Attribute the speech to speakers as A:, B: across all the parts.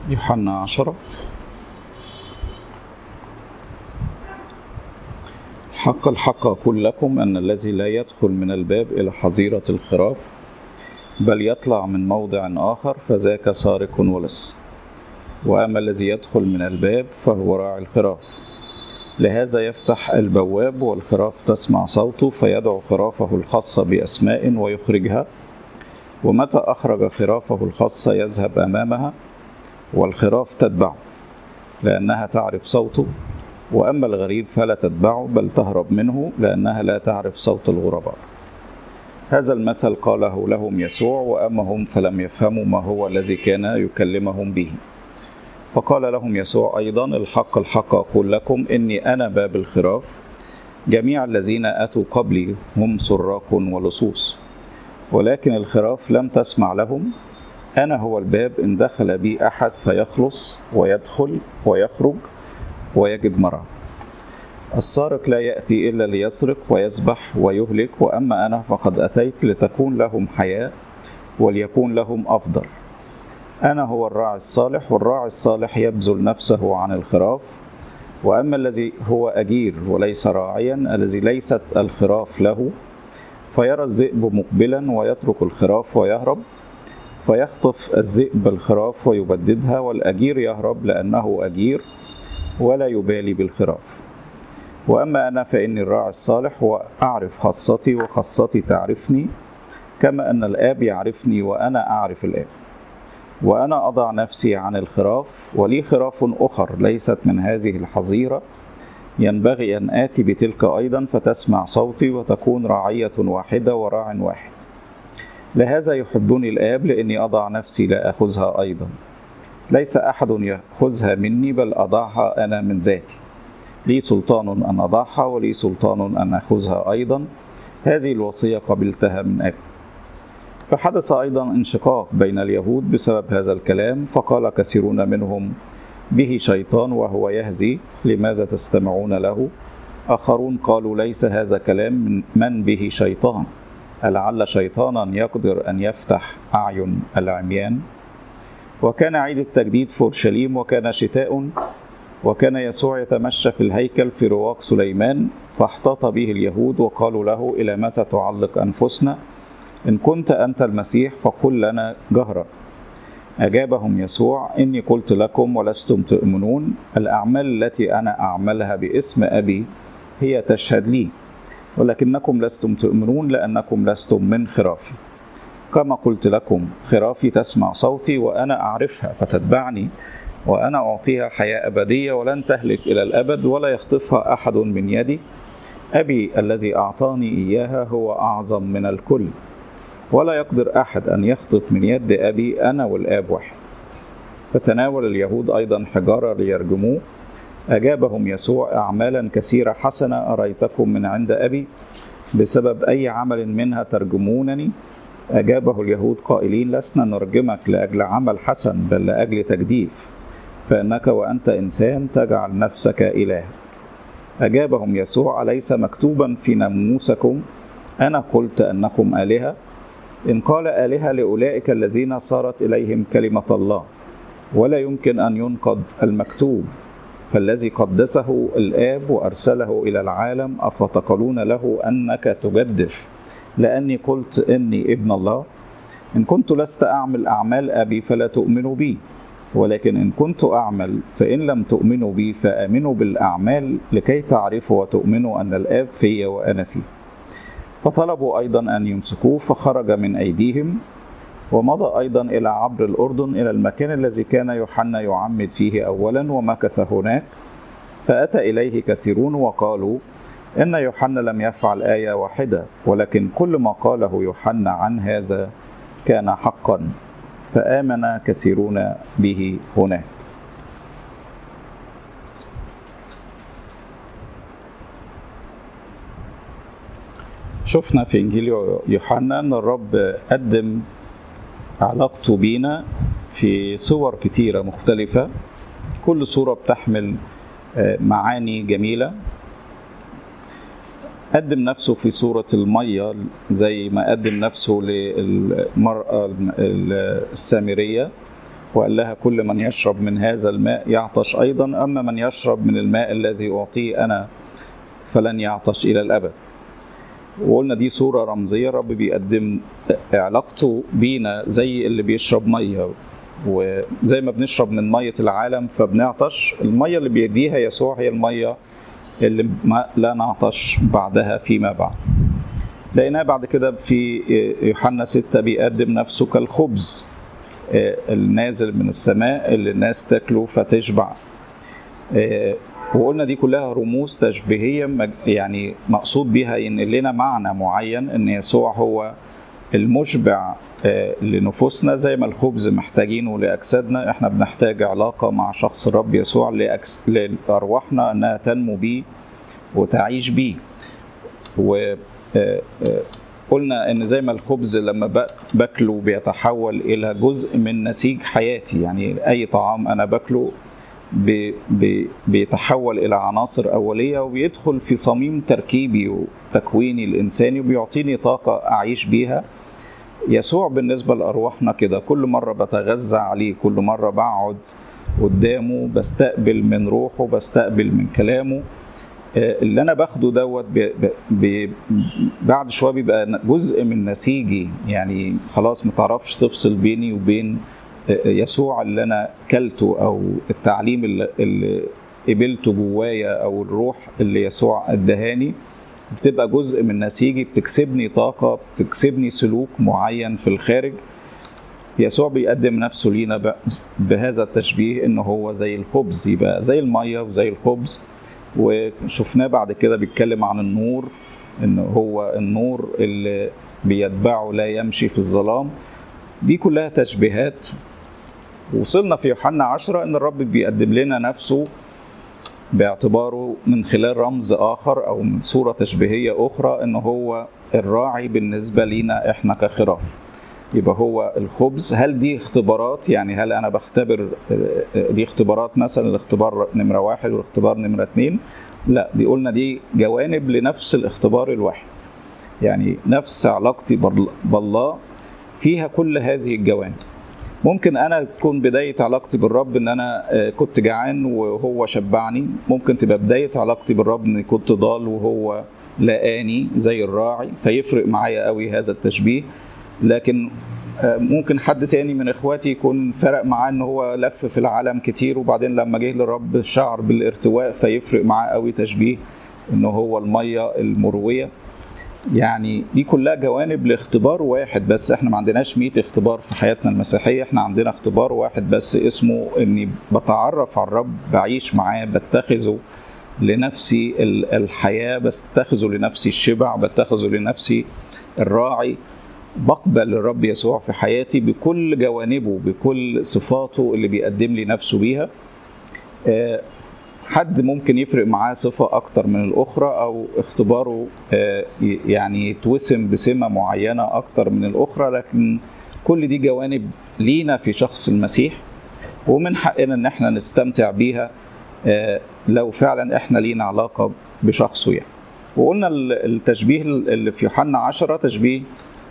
A: يوحنا عشرة حق الحق أقول لكم أن الذي لا يدخل من الباب إلى حظيرة الخراف بل يطلع من موضع آخر فذاك سارق ولص وأما الذي يدخل من الباب فهو راعي الخراف لهذا يفتح البواب والخراف تسمع صوته فيدعو خرافه الخاصة بأسماء ويخرجها ومتى أخرج خرافه الخاصة يذهب أمامها والخراف تتبعه لأنها تعرف صوته وأما الغريب فلا تتبعه بل تهرب منه لأنها لا تعرف صوت الغرباء هذا المثل قاله لهم يسوع وأما هم فلم يفهموا ما هو الذي كان يكلمهم به فقال لهم يسوع أيضا الحق الحق أقول لكم إني أنا باب الخراف جميع الذين أتوا قبلي هم سراق ولصوص ولكن الخراف لم تسمع لهم أنا هو الباب إن دخل بي أحد فيخلص ويدخل ويخرج ويجد مرعى السارق لا يأتي إلا ليسرق ويذبح ويهلك وأما أنا فقد أتيت لتكون لهم حياة وليكون لهم أفضل أنا هو الراعي الصالح والراعي الصالح يبذل نفسه عن الخراف وأما الذي هو أجير وليس راعيا الذي ليست الخراف له فيرى الذئب مقبلا ويترك الخراف ويهرب فيخطف الذئب الخراف ويبددها والأجير يهرب لأنه أجير ولا يبالي بالخراف وأما أنا فإني الراعي الصالح وأعرف خاصتي وخاصتي تعرفني كما أن الآب يعرفني وأنا أعرف الآب وأنا أضع نفسي عن الخراف ولي خراف أخر ليست من هذه الحظيرة ينبغي أن آتي بتلك أيضا فتسمع صوتي وتكون رعية واحدة وراع واحد لهذا يحبني الآب لأني أضع نفسي لا أخذها أيضا ليس أحد يأخذها مني بل أضعها أنا من ذاتي لي سلطان أن أضعها ولي سلطان أن أخذها أيضا هذه الوصية قبلتها من أبي فحدث أيضا انشقاق بين اليهود بسبب هذا الكلام فقال كثيرون منهم به شيطان وهو يهزي لماذا تستمعون له آخرون قالوا ليس هذا كلام من, من به شيطان ألعل شيطانا يقدر أن يفتح أعين العميان وكان عيد التجديد في أورشليم وكان شتاء وكان يسوع يتمشى في الهيكل في رواق سليمان فاحتاط به اليهود وقالوا له إلى متى تعلق أنفسنا إن كنت أنت المسيح فقل لنا جهرا أجابهم يسوع إني قلت لكم ولستم تؤمنون الأعمال التي أنا أعملها باسم أبي هي تشهد لي ولكنكم لستم تؤمنون لأنكم لستم من خرافي كما قلت لكم خرافي تسمع صوتي وأنا أعرفها فتتبعني وأنا أعطيها حياة أبدية ولن تهلك إلى الأبد ولا يخطفها أحد من يدي أبي الذي أعطاني إياها هو أعظم من الكل ولا يقدر أحد أن يخطف من يد أبي أنا والآب واحد فتناول اليهود أيضا حجارة ليرجموه أجابهم يسوع أعمالا كثيرة حسنة أريتكم من عند أبي بسبب أي عمل منها ترجمونني أجابه اليهود قائلين لسنا نرجمك لأجل عمل حسن بل لأجل تجديف فإنك وأنت إنسان تجعل نفسك إله أجابهم يسوع أليس مكتوبا في ناموسكم أنا قلت أنكم آلهة إن قال آلهة لأولئك الذين صارت إليهم كلمة الله ولا يمكن أن ينقض المكتوب فالذي قدسه الآب وأرسله إلى العالم أفتقلون له أنك تجدف لأني قلت إني ابن الله إن كنت لست أعمل أعمال أبي فلا تؤمنوا بي ولكن إن كنت أعمل فإن لم تؤمنوا بي فآمنوا بالأعمال لكي تعرفوا وتؤمنوا أن الآب في وأنا فيه فطلبوا أيضا أن يمسكوه فخرج من أيديهم ومضى أيضا إلى عبر الأردن إلى المكان الذي كان يوحنا يعمد فيه أولا ومكث هناك فأتى إليه كثيرون وقالوا إن يوحنا لم يفعل آية واحدة ولكن كل ما قاله يوحنا عن هذا كان حقا فآمن كثيرون به هناك شفنا في إنجيل يوحنا أن الرب قدم علاقته بينا في صور كتيرة مختلفة كل صورة بتحمل معاني جميلة قدم نفسه في صورة المية زي ما قدم نفسه للمرأة السامرية وقال لها كل من يشرب من هذا الماء يعطش أيضا أما من يشرب من الماء الذي أعطيه أنا فلن يعطش إلى الأبد وقلنا دي صورة رمزية رب بيقدم علاقته بينا زي اللي بيشرب مية وزي ما بنشرب من مية العالم فبنعطش المية اللي بيديها يسوع هي المية اللي ما لا نعطش بعدها فيما بعد لقيناه بعد كده في يوحنا 6 بيقدم نفسه كالخبز النازل من السماء اللي الناس تاكله فتشبع وقلنا دي كلها رموز تشبيهيه يعني مقصود بيها ينقل لنا معنى معين ان يسوع هو المشبع لنفوسنا زي ما الخبز محتاجينه لاجسادنا احنا بنحتاج علاقه مع شخص الرب يسوع لأكس... لارواحنا انها تنمو بيه وتعيش بيه و قلنا ان زي ما الخبز لما باكله بيتحول الى جزء من نسيج حياتي يعني اي طعام انا باكله بي بي بيتحول الى عناصر اوليه وبيدخل في صميم تركيبي وتكويني الانساني وبيعطيني طاقه اعيش بيها يسوع بالنسبه لارواحنا كده كل مره بتغذى عليه كل مره بقعد قدامه بستقبل من روحه بستقبل من كلامه اللي انا باخده دوت بي بي بعد شويه بيبقى جزء من نسيجي يعني خلاص ما تعرفش تفصل بيني وبين يسوع اللي انا كلته او التعليم اللي, اللي قبلته جوايا او الروح اللي يسوع ادهاني بتبقى جزء من نسيجي بتكسبني طاقه بتكسبني سلوك معين في الخارج يسوع بيقدم نفسه لينا بهذا التشبيه ان هو زي الخبز يبقى زي الميه وزي الخبز وشفناه بعد كده بيتكلم عن النور ان هو النور اللي بيتبعه لا يمشي في الظلام دي كلها تشبيهات وصلنا في يوحنا عشرة ان الرب بيقدم لنا نفسه باعتباره من خلال رمز اخر او من صوره تشبيهيه اخرى ان هو الراعي بالنسبه لينا احنا كخراف يبقى هو الخبز هل دي اختبارات يعني هل انا بختبر دي اختبارات مثلا الاختبار نمره واحد والاختبار نمره اتنين لا دي قلنا دي جوانب لنفس الاختبار الواحد يعني نفس علاقتي بالله فيها كل هذه الجوانب ممكن انا تكون بدايه علاقتي بالرب ان انا كنت جعان وهو شبعني ممكن تبقى بدايه علاقتي بالرب اني كنت ضال وهو لقاني زي الراعي فيفرق معايا قوي هذا التشبيه لكن ممكن حد تاني من اخواتي يكون فرق معاه ان هو لف في العالم كتير وبعدين لما جه للرب شعر بالارتواء فيفرق معاه قوي تشبيه ان هو الميه المرويه يعني دي كلها جوانب لاختبار واحد بس احنا ما عندناش 100 اختبار في حياتنا المسيحيه احنا عندنا اختبار واحد بس اسمه اني بتعرف على الرب بعيش معاه بتخذه لنفسي الحياه بتخذه لنفسي الشبع بتخذه لنفسي الراعي بقبل الرب يسوع في حياتي بكل جوانبه بكل صفاته اللي بيقدم لي نفسه بيها حد ممكن يفرق معاه صفة أكتر من الأخرى أو اختباره يعني يتوسم بسمة معينة أكتر من الأخرى لكن كل دي جوانب لينا في شخص المسيح ومن حقنا إن احنا نستمتع بيها لو فعلا احنا لينا علاقة بشخصه يعني وقلنا التشبيه اللي في يوحنا عشرة تشبيه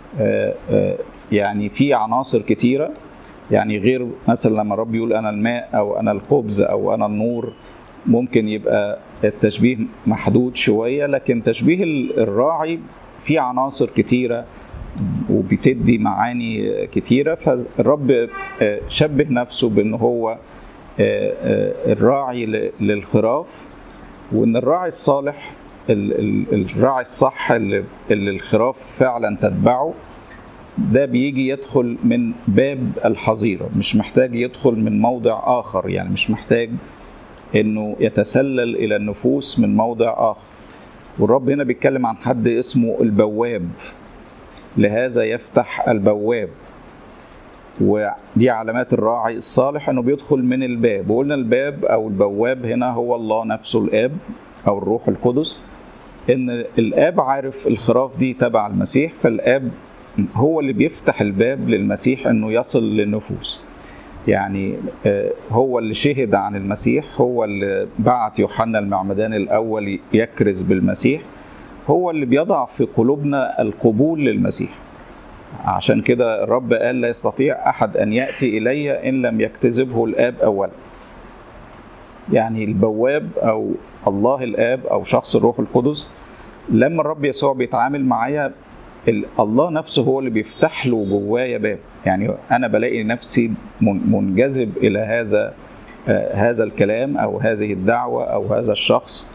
A: يعني في عناصر كتيرة يعني غير مثلا لما الرب يقول أنا الماء أو أنا الخبز أو أنا النور ممكن يبقى التشبيه محدود شوية لكن تشبيه الراعي في عناصر كتيرة وبتدي معاني كتيرة فالرب شبه نفسه بأن هو الراعي للخراف وأن الراعي الصالح الراعي الصح اللي, اللي الخراف فعلا تتبعه ده بيجي يدخل من باب الحظيرة مش محتاج يدخل من موضع آخر يعني مش محتاج انه يتسلل الى النفوس من موضع اخر والرب هنا بيتكلم عن حد اسمه البواب لهذا يفتح البواب ودي علامات الراعي الصالح انه بيدخل من الباب وقلنا الباب او البواب هنا هو الله نفسه الاب او الروح القدس ان الاب عارف الخراف دي تبع المسيح فالاب هو اللي بيفتح الباب للمسيح انه يصل للنفوس يعني هو اللي شهد عن المسيح هو اللي بعت يوحنا المعمدان الاول يكرز بالمسيح هو اللي بيضع في قلوبنا القبول للمسيح عشان كده الرب قال لا يستطيع أحد أن يأتي إلي إن لم يكتذبه الآب أولا يعني البواب أو الله الآب أو شخص الروح القدس لما الرب يسوع بيتعامل معايا الله نفسه هو اللي بيفتح له جوايا باب يعني انا بلاقي نفسي منجذب الى هذا هذا الكلام او هذه الدعوه او هذا الشخص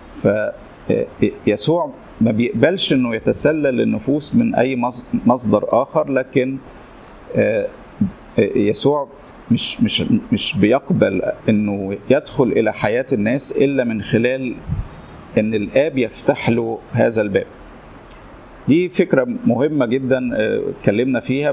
A: فيسوع ما بيقبلش انه يتسلل النفوس من اي مصدر اخر لكن يسوع مش مش مش بيقبل انه يدخل الى حياه الناس الا من خلال ان الاب يفتح له هذا الباب دي فكره مهمه جدا اتكلمنا فيها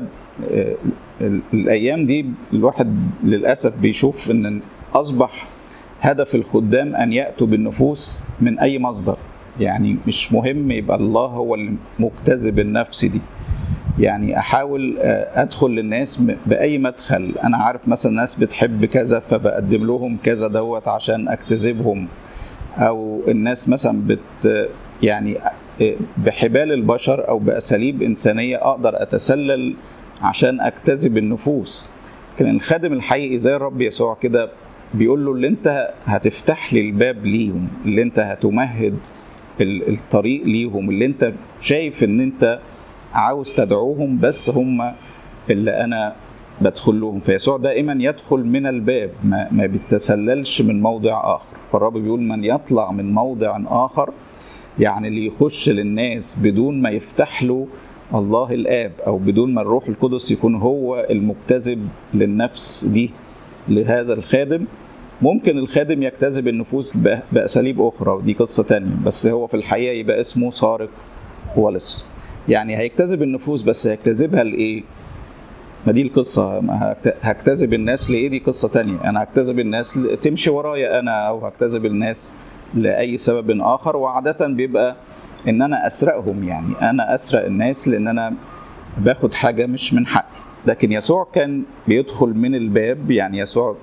A: الايام دي الواحد للاسف بيشوف ان اصبح هدف الخدام ان ياتوا بالنفوس من اي مصدر يعني مش مهم يبقى الله هو المجتذب النفس دي يعني احاول ادخل للناس باي مدخل انا عارف مثلا ناس بتحب كذا فبقدم لهم كذا دوت عشان اكتذبهم او الناس مثلا بت يعني بحبال البشر او باساليب انسانيه اقدر اتسلل عشان اكتذب النفوس لكن الخادم الحقيقي زي الرب يسوع كده بيقول له اللي انت هتفتح لي الباب ليهم اللي انت هتمهد الطريق ليهم اللي انت شايف ان انت عاوز تدعوهم بس هم اللي انا بدخل لهم فيسوع دائما يدخل من الباب ما, ما بيتسللش من موضع اخر فالرب بيقول من يطلع من موضع اخر يعني اللي يخش للناس بدون ما يفتح له الله الاب او بدون ما الروح القدس يكون هو المجتذب للنفس دي لهذا الخادم ممكن الخادم يجتذب النفوس باساليب اخرى ودي قصه تانية بس هو في الحقيقه يبقى اسمه سارق ولص يعني هيجتذب النفوس بس هيجتذبها لايه ما دي القصة هجتذب الناس لإيه دي قصة تانية أنا هجتذب الناس تمشي ورايا أنا أو هجتذب الناس لأي سبب آخر وعادة بيبقى إن أنا أسرقهم يعني أنا أسرق الناس لأن أنا باخد حاجة مش من حقي لكن يسوع كان بيدخل من الباب يعني يسوع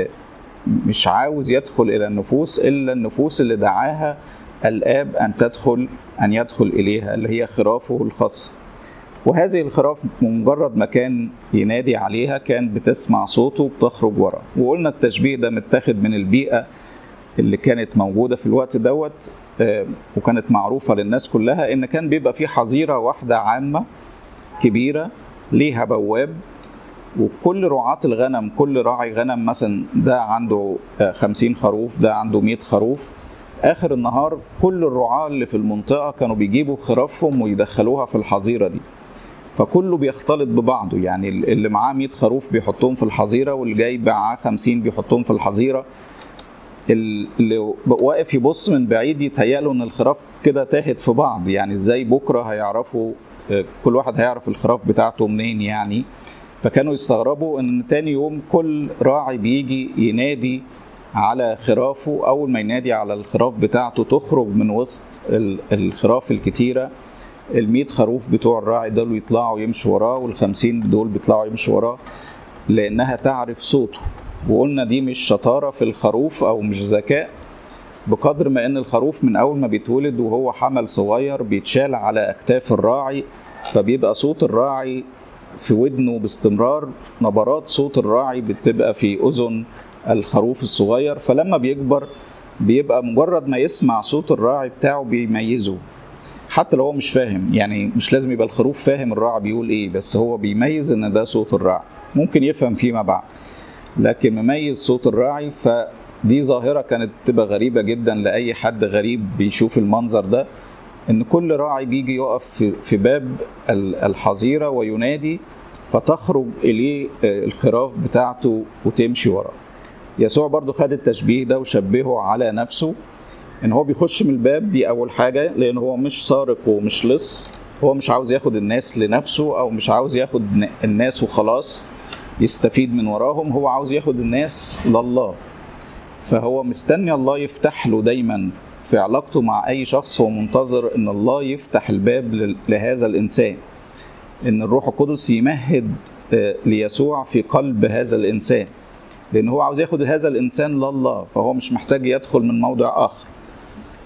A: مش عاوز يدخل إلى النفوس إلا النفوس اللي دعاها الآب أن تدخل أن يدخل إليها اللي هي خرافه الخاصة وهذه الخراف مجرد ما كان ينادي عليها كان بتسمع صوته بتخرج ورا وقلنا التشبيه ده متاخد من البيئة اللي كانت موجودة في الوقت دوت وكانت معروفة للناس كلها إن كان بيبقى في حظيرة واحدة عامة كبيرة ليها بواب وكل رعاة الغنم كل راعي غنم مثلا ده عنده خمسين خروف ده عنده مئة خروف آخر النهار كل الرعاة اللي في المنطقة كانوا بيجيبوا خرافهم ويدخلوها في الحظيرة دي فكله بيختلط ببعضه يعني اللي معاه 100 خروف بيحطهم في الحظيره واللي جاي معاه 50 بيحطهم في الحظيره اللي واقف يبص من بعيد يتهيأ ان الخراف كده تاهت في بعض يعني ازاي بكره هيعرفوا كل واحد هيعرف الخراف بتاعته منين يعني فكانوا يستغربوا ان تاني يوم كل راعي بيجي ينادي على خرافه اول ما ينادي على الخراف بتاعته تخرج من وسط الخراف الكتيره ال خروف بتوع الراعي دول يطلعوا يمشوا وراه وال50 دول بيطلعوا يمشوا وراه لانها تعرف صوته وقلنا دي مش شطاره في الخروف او مش ذكاء بقدر ما ان الخروف من اول ما بيتولد وهو حمل صغير بيتشال على اكتاف الراعي فبيبقى صوت الراعي في ودنه باستمرار نبرات صوت الراعي بتبقى في اذن الخروف الصغير فلما بيكبر بيبقى مجرد ما يسمع صوت الراعي بتاعه بيميزه حتى لو هو مش فاهم يعني مش لازم يبقى الخروف فاهم الراعي بيقول ايه بس هو بيميز ان ده صوت الراعي ممكن يفهم فيما بعد لكن مميز صوت الراعي فدي ظاهره كانت تبقى غريبه جدا لاي حد غريب بيشوف المنظر ده ان كل راعي بيجي يقف في باب الحظيره وينادي فتخرج اليه الخراف بتاعته وتمشي وراه يسوع برضو خد التشبيه ده وشبهه على نفسه ان هو بيخش من الباب دي اول حاجه لان هو مش سارق ومش لص هو مش عاوز ياخد الناس لنفسه او مش عاوز ياخد الناس وخلاص يستفيد من وراهم هو عاوز ياخد الناس لله فهو مستني الله يفتح له دايما في علاقته مع اي شخص هو منتظر ان الله يفتح الباب لهذا الانسان ان الروح القدس يمهد ليسوع في قلب هذا الانسان لان هو عاوز ياخد هذا الانسان لله فهو مش محتاج يدخل من موضع اخر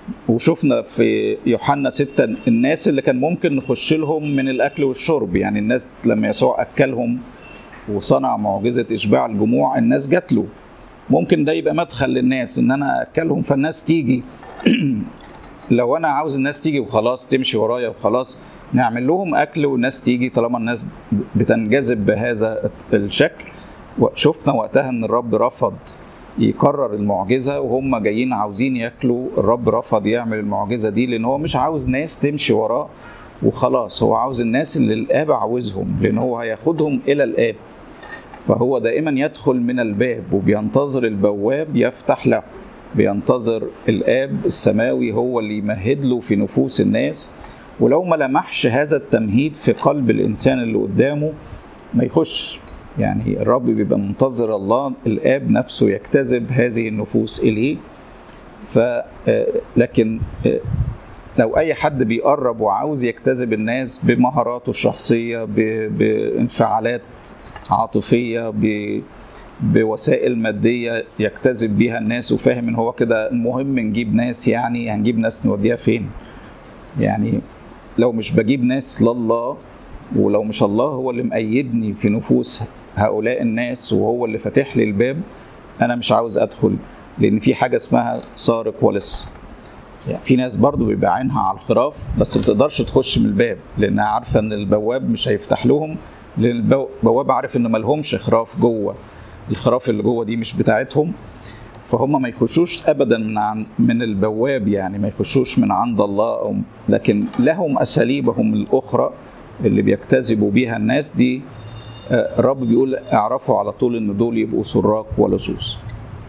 A: وشفنا في يوحنا ستة الناس اللي كان ممكن نخش لهم من الأكل والشرب يعني الناس لما يسوع أكلهم وصنع معجزة إشباع الجموع الناس جات له ممكن ده يبقى مدخل للناس إن أنا أكلهم فالناس تيجي لو أنا عاوز الناس تيجي وخلاص تمشي ورايا وخلاص نعمل لهم أكل والناس تيجي طالما الناس بتنجذب بهذا الشكل شفنا وقتها إن الرب رفض يكرر المعجزه وهم جايين عاوزين ياكلوا الرب رفض يعمل المعجزه دي لان هو مش عاوز ناس تمشي وراه وخلاص هو عاوز الناس اللي الاب عاوزهم لان هو هياخدهم الى الاب فهو دائما يدخل من الباب وبينتظر البواب يفتح له بينتظر الاب السماوي هو اللي يمهد له في نفوس الناس ولو ما لمحش هذا التمهيد في قلب الانسان اللي قدامه ما يخش يعني الرب بيبقى منتظر الله الاب نفسه يجتذب هذه النفوس اليه ف لكن لو اي حد بيقرب وعاوز يجتذب الناس بمهاراته الشخصيه بانفعالات عاطفيه بوسائل ماديه يجتذب بيها الناس وفاهم ان هو كده المهم نجيب ناس يعني هنجيب ناس نوديها فين يعني لو مش بجيب ناس لله ولو مش الله هو اللي مأيدني في نفوس هؤلاء الناس وهو اللي فاتح لي الباب انا مش عاوز ادخل لان في حاجه اسمها سارق ولص يعني في ناس برضو بيبقى عينها على الخراف بس ما بتقدرش تخش من الباب لانها عارفه ان البواب مش هيفتح لهم لان البواب عارف ان ملهمش خراف جوه الخراف اللي جوه دي مش بتاعتهم فهم ما يخشوش ابدا من عن من البواب يعني ما يخشوش من عند الله أو لكن لهم اساليبهم الاخرى اللي بيجتذبوا بيها الناس دي الرب بيقول اعرفوا على طول ان دول يبقوا سراق ولصوص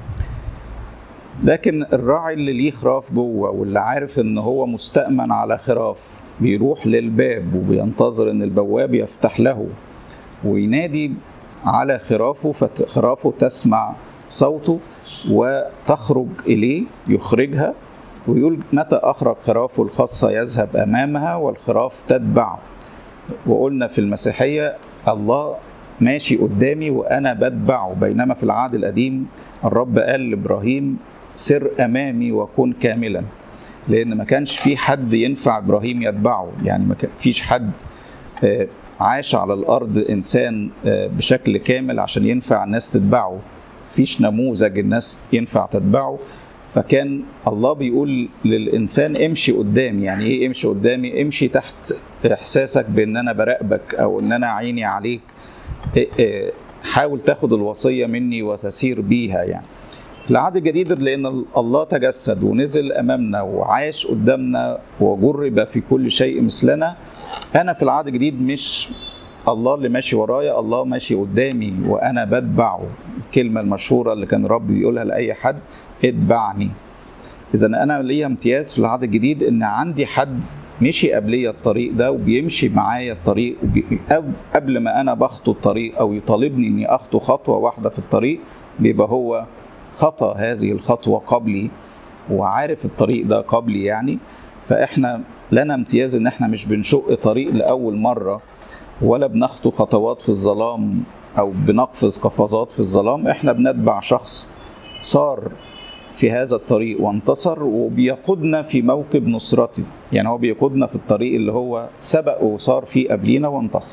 A: لكن الراعي اللي ليه خراف جوه واللي عارف ان هو مستأمن على خراف بيروح للباب وبينتظر ان البواب يفتح له وينادي على خرافه فخرافه تسمع صوته وتخرج اليه يخرجها ويقول متى اخرج خرافه الخاصه يذهب امامها والخراف تتبعه وقلنا في المسيحيه الله ماشي قدامي وانا بتبعه بينما في العهد القديم الرب قال لابراهيم سر امامي وكن كاملا لان ما كانش في حد ينفع ابراهيم يتبعه يعني ما فيش حد عاش على الارض انسان بشكل كامل عشان ينفع الناس تتبعه فيش نموذج الناس ينفع تتبعه فكان الله بيقول للانسان امشي قدامي يعني ايه امشي قدامي امشي تحت احساسك بان انا براقبك او ان انا عيني عليك حاول تاخد الوصيه مني وتسير بيها يعني في العهد الجديد لان الله تجسد ونزل امامنا وعاش قدامنا وجرب في كل شيء مثلنا انا في العهد الجديد مش الله اللي ماشي ورايا الله ماشي قدامي وانا بتبعه الكلمه المشهوره اللي كان الرب بيقولها لاي حد اتبعني اذا انا ليا امتياز في العهد الجديد ان عندي حد مشي قبليا الطريق ده وبيمشي معايا الطريق قبل ما انا بخطو الطريق او يطالبني اني اخطو خطوه واحده في الطريق بيبقى هو خطى هذه الخطوه قبلي وعارف الطريق ده قبلي يعني فاحنا لنا امتياز ان احنا مش بنشق طريق لاول مره ولا بنخطو خطوات في الظلام او بنقفز قفزات في الظلام احنا بنتبع شخص صار في هذا الطريق وانتصر وبيقودنا في موكب نصرته يعني هو بيقودنا في الطريق اللي هو سبق وصار فيه قبلينا وانتصر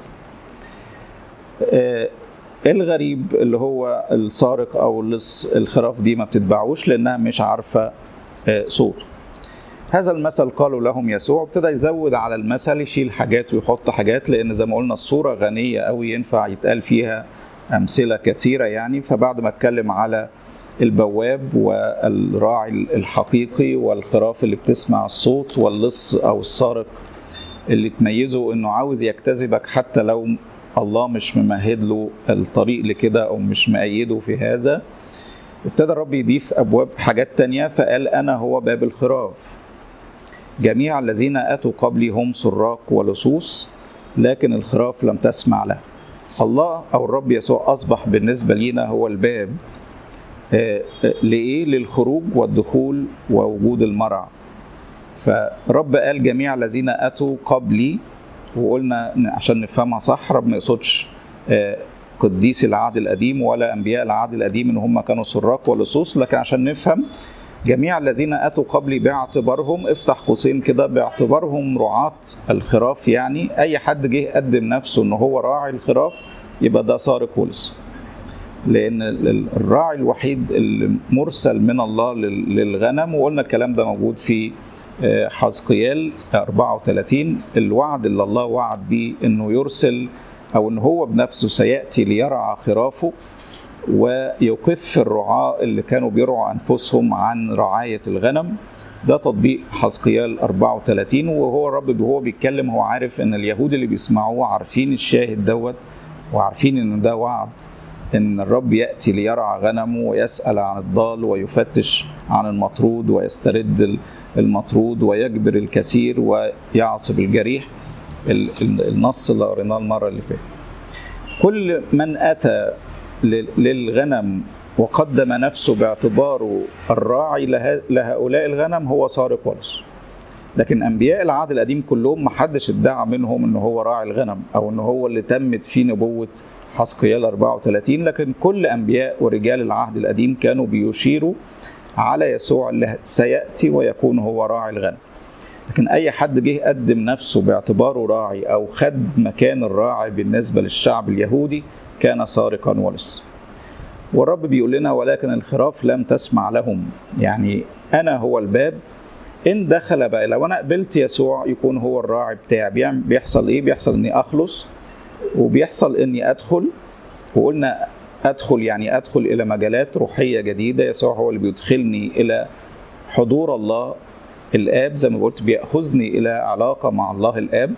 A: آه الغريب اللي هو السارق او اللص الخراف دي ما بتتبعوش لانها مش عارفه آه صوته هذا المثل قالوا لهم يسوع ابتدى يزود على المثل يشيل حاجات ويحط حاجات لان زي ما قلنا الصوره غنيه قوي ينفع يتقال فيها امثله كثيره يعني فبعد ما اتكلم على البواب والراعي الحقيقي والخراف اللي بتسمع الصوت واللص او السارق اللي تميزه انه عاوز يجتذبك حتى لو الله مش ممهد له الطريق لكده او مش مأيده في هذا ابتدى الرب يضيف ابواب حاجات تانية فقال انا هو باب الخراف جميع الذين اتوا قبلي هم سراق ولصوص لكن الخراف لم تسمع له الله او الرب يسوع اصبح بالنسبه لينا هو الباب لإيه؟ للخروج والدخول ووجود المرعى. فرب قال جميع الذين أتوا قبلي وقلنا عشان نفهمها صح رب ما يقصدش قديس العهد القديم ولا أنبياء العهد القديم إن هم كانوا سراق ولصوص لكن عشان نفهم جميع الذين اتوا قبلي باعتبارهم افتح قوسين كده باعتبارهم رعاة الخراف يعني اي حد جه قدم نفسه ان هو راعي الخراف يبقى ده سارق ولس لان الراعي الوحيد المرسل من الله للغنم وقلنا الكلام ده موجود في حزقيال 34 الوعد اللي الله وعد بيه انه يرسل او ان هو بنفسه سياتي ليرعى خرافه ويكف الرعاة اللي كانوا بيرعوا انفسهم عن رعايه الغنم ده تطبيق حزقيال 34 وهو الرب وهو بيتكلم هو عارف ان اليهود اللي بيسمعوه عارفين الشاهد دوت وعارفين ان ده وعد ان الرب ياتي ليرعى غنمه ويسال عن الضال ويفتش عن المطرود ويسترد المطرود ويجبر الكثير ويعصب الجريح النص اللي قريناه المره اللي فاتت كل من اتى للغنم وقدم نفسه باعتباره الراعي لهؤلاء الغنم هو سارق ولس لكن انبياء العهد القديم كلهم ما حدش ادعى منهم ان هو راعي الغنم او ان هو اللي تمت فيه نبوه حسقيال 34 لكن كل انبياء ورجال العهد القديم كانوا بيشيروا على يسوع اللي سياتي ويكون هو راعي الغنم لكن اي حد جه قدم نفسه باعتباره راعي او خد مكان الراعي بالنسبه للشعب اليهودي كان سارقا ولص والرب بيقول لنا ولكن الخراف لم تسمع لهم يعني انا هو الباب ان دخل بقى لو انا قبلت يسوع يكون هو الراعي بتاعي بيحصل ايه بيحصل اني اخلص وبيحصل اني ادخل وقلنا ادخل يعني ادخل الى مجالات روحيه جديده يسوع هو اللي بيدخلني الى حضور الله الاب زي ما قلت بياخذني الى علاقه مع الله الاب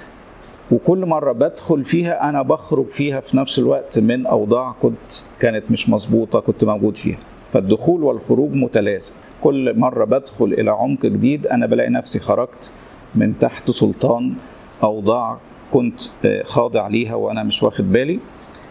A: وكل مره بدخل فيها انا بخرج فيها في نفس الوقت من اوضاع كنت كانت مش مظبوطه كنت موجود فيها فالدخول والخروج متلازم كل مره بدخل الى عمق جديد انا بلاقي نفسي خرجت من تحت سلطان اوضاع كنت خاضع ليها وانا مش واخد بالي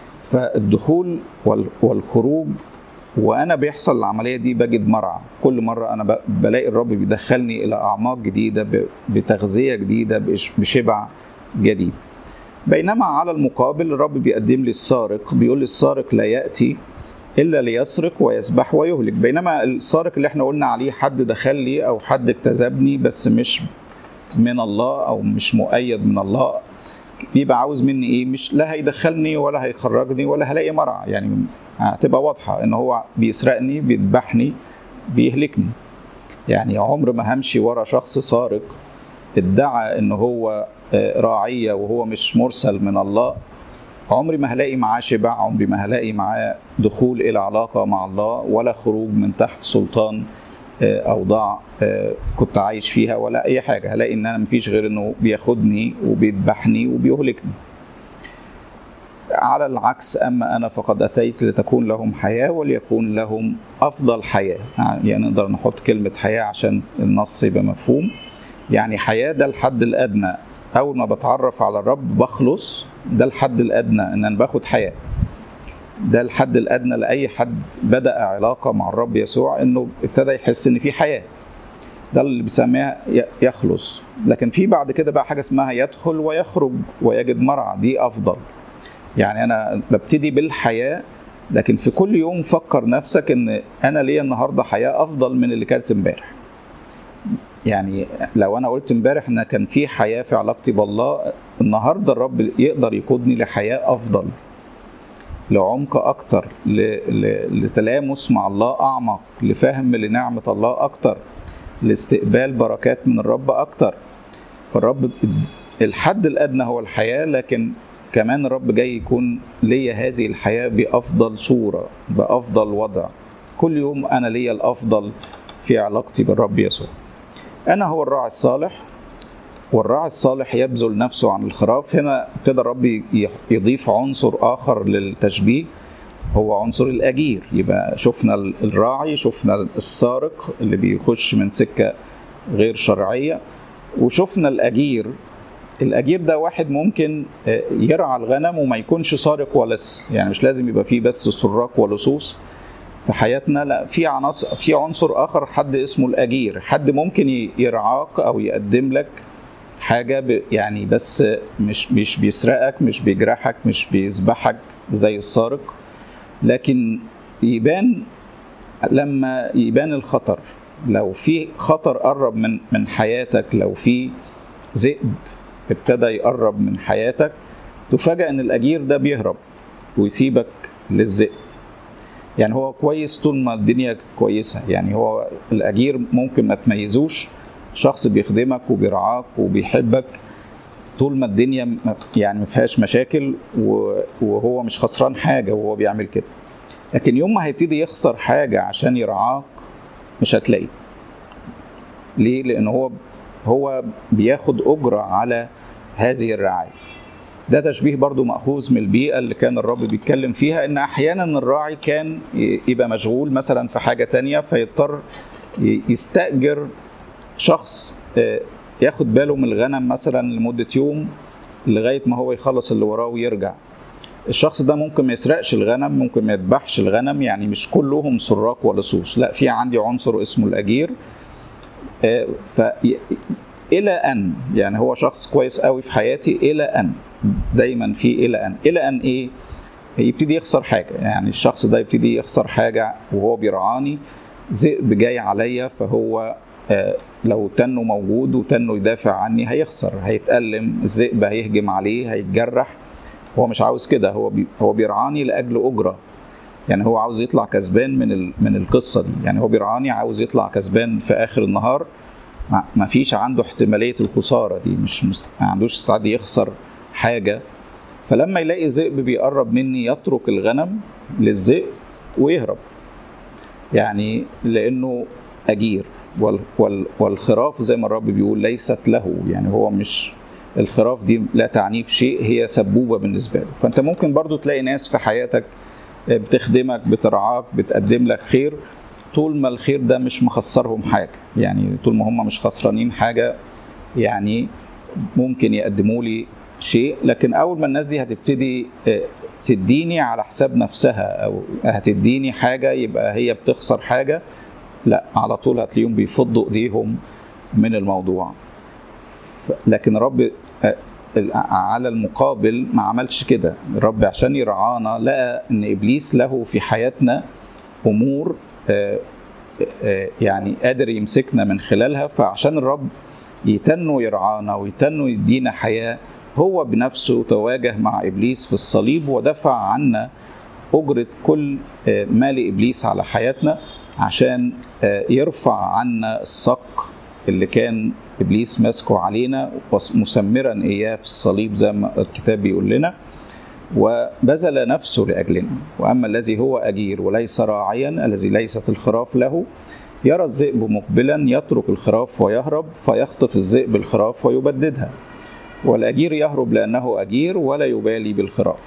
A: فالدخول والخروج وانا بيحصل العمليه دي بجد مرعى كل مره انا بلاقي الرب بيدخلني الى اعماق جديده بتغذيه جديده بشبع جديد بينما على المقابل الرب بيقدم لي السارق بيقول لي السارق لا ياتي الا ليسرق ويسبح ويهلك بينما السارق اللي احنا قلنا عليه حد دخل لي او حد اكتذبني بس مش من الله او مش مؤيد من الله بيبقى عاوز مني ايه مش لا هيدخلني ولا هيخرجني ولا هلاقي مرعى يعني هتبقى واضحه ان هو بيسرقني بيذبحني بيهلكني يعني عمر ما همشي ورا شخص سارق ادعى ان هو راعيه وهو مش مرسل من الله عمري ما هلاقي معاه شبع عمري ما هلاقي معاه دخول الى علاقه مع الله ولا خروج من تحت سلطان اوضاع كنت عايش فيها ولا اي حاجه هلاقي ان انا مفيش غير انه بياخدني وبيذبحني وبيهلكني على العكس اما انا فقد اتيت لتكون لهم حياه وليكون لهم افضل حياه يعني نقدر نحط كلمه حياه عشان النص يبقى مفهوم يعني حياه ده الحد الادنى اول ما بتعرف على الرب بخلص ده الحد الادنى ان انا باخد حياه ده الحد الادنى لاي حد بدا علاقه مع الرب يسوع انه ابتدى يحس ان في حياه ده اللي بيسميها يخلص لكن في بعد كده بقى حاجه اسمها يدخل ويخرج ويجد مرعى دي افضل يعني انا ببتدي بالحياه لكن في كل يوم فكر نفسك ان انا ليا النهارده حياه افضل من اللي كانت امبارح يعني لو انا قلت امبارح ان كان في حياه في علاقتي بالله النهارده الرب يقدر يقودني لحياه افضل لعمق اكتر لتلامس مع الله اعمق لفهم لنعمه الله اكتر لاستقبال بركات من الرب اكتر فالرب الحد الادنى هو الحياه لكن كمان الرب جاي يكون ليا هذه الحياه بافضل صوره بافضل وضع كل يوم انا ليا الافضل في علاقتي بالرب يسوع انا هو الراعي الصالح والراعي الصالح يبذل نفسه عن الخراف هنا ابتدى الرب يضيف عنصر اخر للتشبيه هو عنصر الاجير يبقى شفنا الراعي شفنا السارق اللي بيخش من سكه غير شرعيه وشفنا الاجير الاجير ده واحد ممكن يرعى الغنم وما يكونش سارق ولص يعني مش لازم يبقى فيه بس سراق ولصوص في حياتنا لا في عناصر في عنصر اخر حد اسمه الاجير حد ممكن يرعاك او يقدم لك حاجه ب يعني بس مش مش بيسرقك مش بيجرحك مش بيذبحك زي السارق لكن يبان لما يبان الخطر لو في خطر قرب من من حياتك لو في ذئب ابتدى يقرب من حياتك تفاجأ ان الاجير ده بيهرب ويسيبك للذئب يعني هو كويس طول ما الدنيا كويسة يعني هو الأجير ممكن ما تميزوش شخص بيخدمك وبيرعاك وبيحبك طول ما الدنيا يعني ما فيهاش مشاكل وهو مش خسران حاجة وهو بيعمل كده لكن يوم ما هيبتدي يخسر حاجة عشان يرعاك مش هتلاقيه ليه؟ لأن هو هو بياخد أجرة على هذه الرعاية ده تشبيه برضو مأخوذ من البيئة اللي كان الرب بيتكلم فيها إن أحيانا الراعي كان يبقى مشغول مثلا في حاجة تانية فيضطر يستأجر شخص ياخد باله من الغنم مثلا لمدة يوم لغاية ما هو يخلص اللي وراه ويرجع الشخص ده ممكن ما يسرقش الغنم ممكن ما يذبحش الغنم يعني مش كلهم سراق ولصوص لا في عندي عنصر اسمه الأجير ف الى ان يعني هو شخص كويس قوي في حياتي الى ان دايما في الى ان الى ان ايه يبتدي يخسر حاجه يعني الشخص ده يبتدي يخسر حاجه وهو بيرعاني ذئب جاي عليا فهو لو تنه موجود وتنه يدافع عني هيخسر هيتألم الذئب هيهجم عليه هيتجرح هو مش عاوز كده هو بي هو بيرعاني لاجل اجره يعني هو عاوز يطلع كسبان من من القصه دي يعني هو بيرعاني عاوز يطلع كسبان في اخر النهار ما فيش عنده احتماليه الخساره دي مش ما عندوش استعداد يخسر حاجه فلما يلاقي ذئب بيقرب مني يترك الغنم للذئب ويهرب يعني لانه اجير وال وال والخراف زي ما الرب بيقول ليست له يعني هو مش الخراف دي لا تعني في شيء هي سبوبه بالنسبه له فانت ممكن برضو تلاقي ناس في حياتك بتخدمك بترعاك بتقدم لك خير طول ما الخير ده مش مخسرهم حاجة يعني طول ما هم مش خسرانين حاجة يعني ممكن يقدموا لي شيء لكن أول ما الناس دي هتبتدي تديني على حساب نفسها أو هتديني حاجة يبقى هي بتخسر حاجة لا على طول هتلاقيهم بيفضوا إيديهم من الموضوع لكن رب على المقابل ما عملش كده الرب عشان يرعانا لقى ان ابليس له في حياتنا امور يعني قادر يمسكنا من خلالها فعشان الرب يتنوا يرعانا ويتنوا يدينا حياة هو بنفسه تواجه مع إبليس في الصليب ودفع عنا أجرة كل ما لإبليس على حياتنا عشان يرفع عنا الصق اللي كان إبليس ماسكه علينا مسمرا إياه في الصليب زي ما الكتاب بيقول لنا وبذل نفسه لأجلنا وأما الذي هو أجير وليس راعيا الذي ليست الخراف له يرى الذئب مقبلا يترك الخراف ويهرب فيخطف الذئب الخراف ويبددها والأجير يهرب لأنه أجير ولا يبالي بالخراف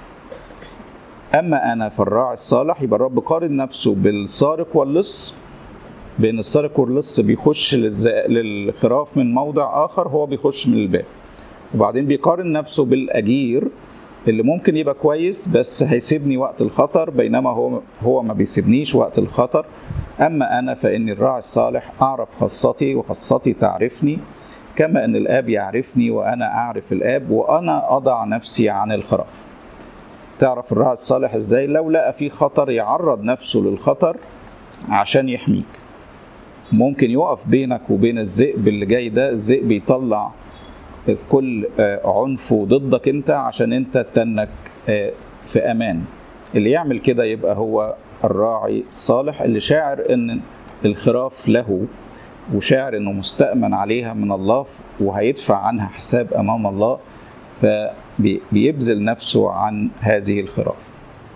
A: أما أنا فالراعي الصالح يبقى الرب قارن نفسه بالسارق واللص بين السارق واللص بيخش للخراف من موضع آخر هو بيخش من الباب وبعدين بيقارن نفسه بالأجير اللي ممكن يبقى كويس بس هيسيبني وقت الخطر بينما هو هو ما بيسيبنيش وقت الخطر اما انا فاني الراعي الصالح اعرف خاصتي وخاصتي تعرفني كما ان الاب يعرفني وانا اعرف الاب وانا اضع نفسي عن الخراف تعرف الراعي الصالح ازاي لو لقى في خطر يعرض نفسه للخطر عشان يحميك ممكن يقف بينك وبين الذئب اللي جاي ده الذئب يطلع كل عنفه ضدك انت عشان انت تنك في امان اللي يعمل كده يبقى هو الراعي الصالح اللي شاعر ان الخراف له وشاعر انه مستأمن عليها من الله وهيدفع عنها حساب امام الله فبيبذل نفسه عن هذه الخراف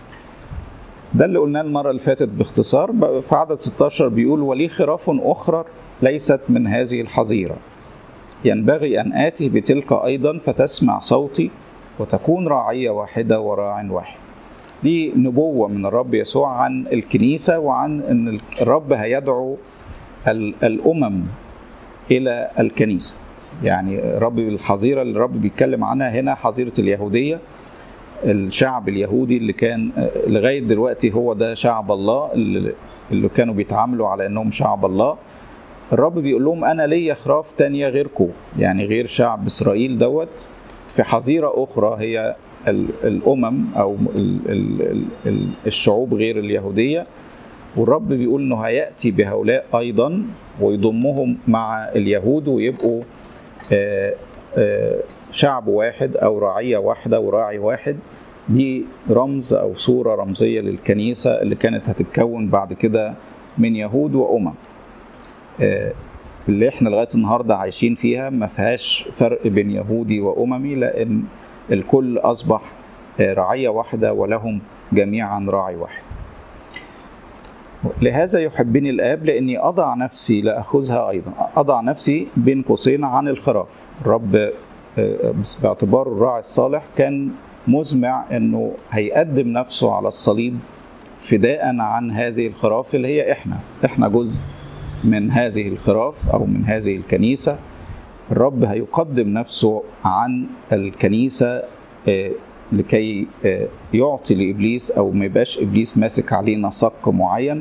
A: ده اللي قلناه المرة اللي فاتت باختصار في عدد 16 بيقول ولي خراف أخرى ليست من هذه الحظيرة ينبغي أن آتي بتلك أيضا فتسمع صوتي وتكون راعية واحدة وراع واحد دي نبوة من الرب يسوع عن الكنيسة وعن أن الرب هيدعو الأمم إلى الكنيسة يعني رب الحظيرة اللي الرب بيتكلم عنها هنا حظيرة اليهودية الشعب اليهودي اللي كان لغاية دلوقتي هو ده شعب الله اللي كانوا بيتعاملوا على أنهم شعب الله الرب بيقول لهم انا ليا خراف تانية غيركم يعني غير شعب اسرائيل دوت في حظيره اخرى هي الامم او الشعوب غير اليهوديه والرب بيقول انه هياتي بهؤلاء ايضا ويضمهم مع اليهود ويبقوا شعب واحد او رعيه واحده وراعي واحد دي رمز او صوره رمزيه للكنيسه اللي كانت هتتكون بعد كده من يهود وامم اللي احنا لغايه النهارده عايشين فيها ما فيهاش فرق بين يهودي واممي لان الكل اصبح رعيه واحده ولهم جميعا راعي واحد لهذا يحبني الاب لاني اضع نفسي لاخذها ايضا اضع نفسي بين قوسين عن الخراف الرب باعتباره الراعي الصالح كان مزمع انه هيقدم نفسه على الصليب فداء عن هذه الخراف اللي هي احنا احنا جزء من هذه الخراف او من هذه الكنيسه الرب هيقدم نفسه عن الكنيسه لكي يعطي لابليس او ما يبقاش ابليس ماسك علينا صك معين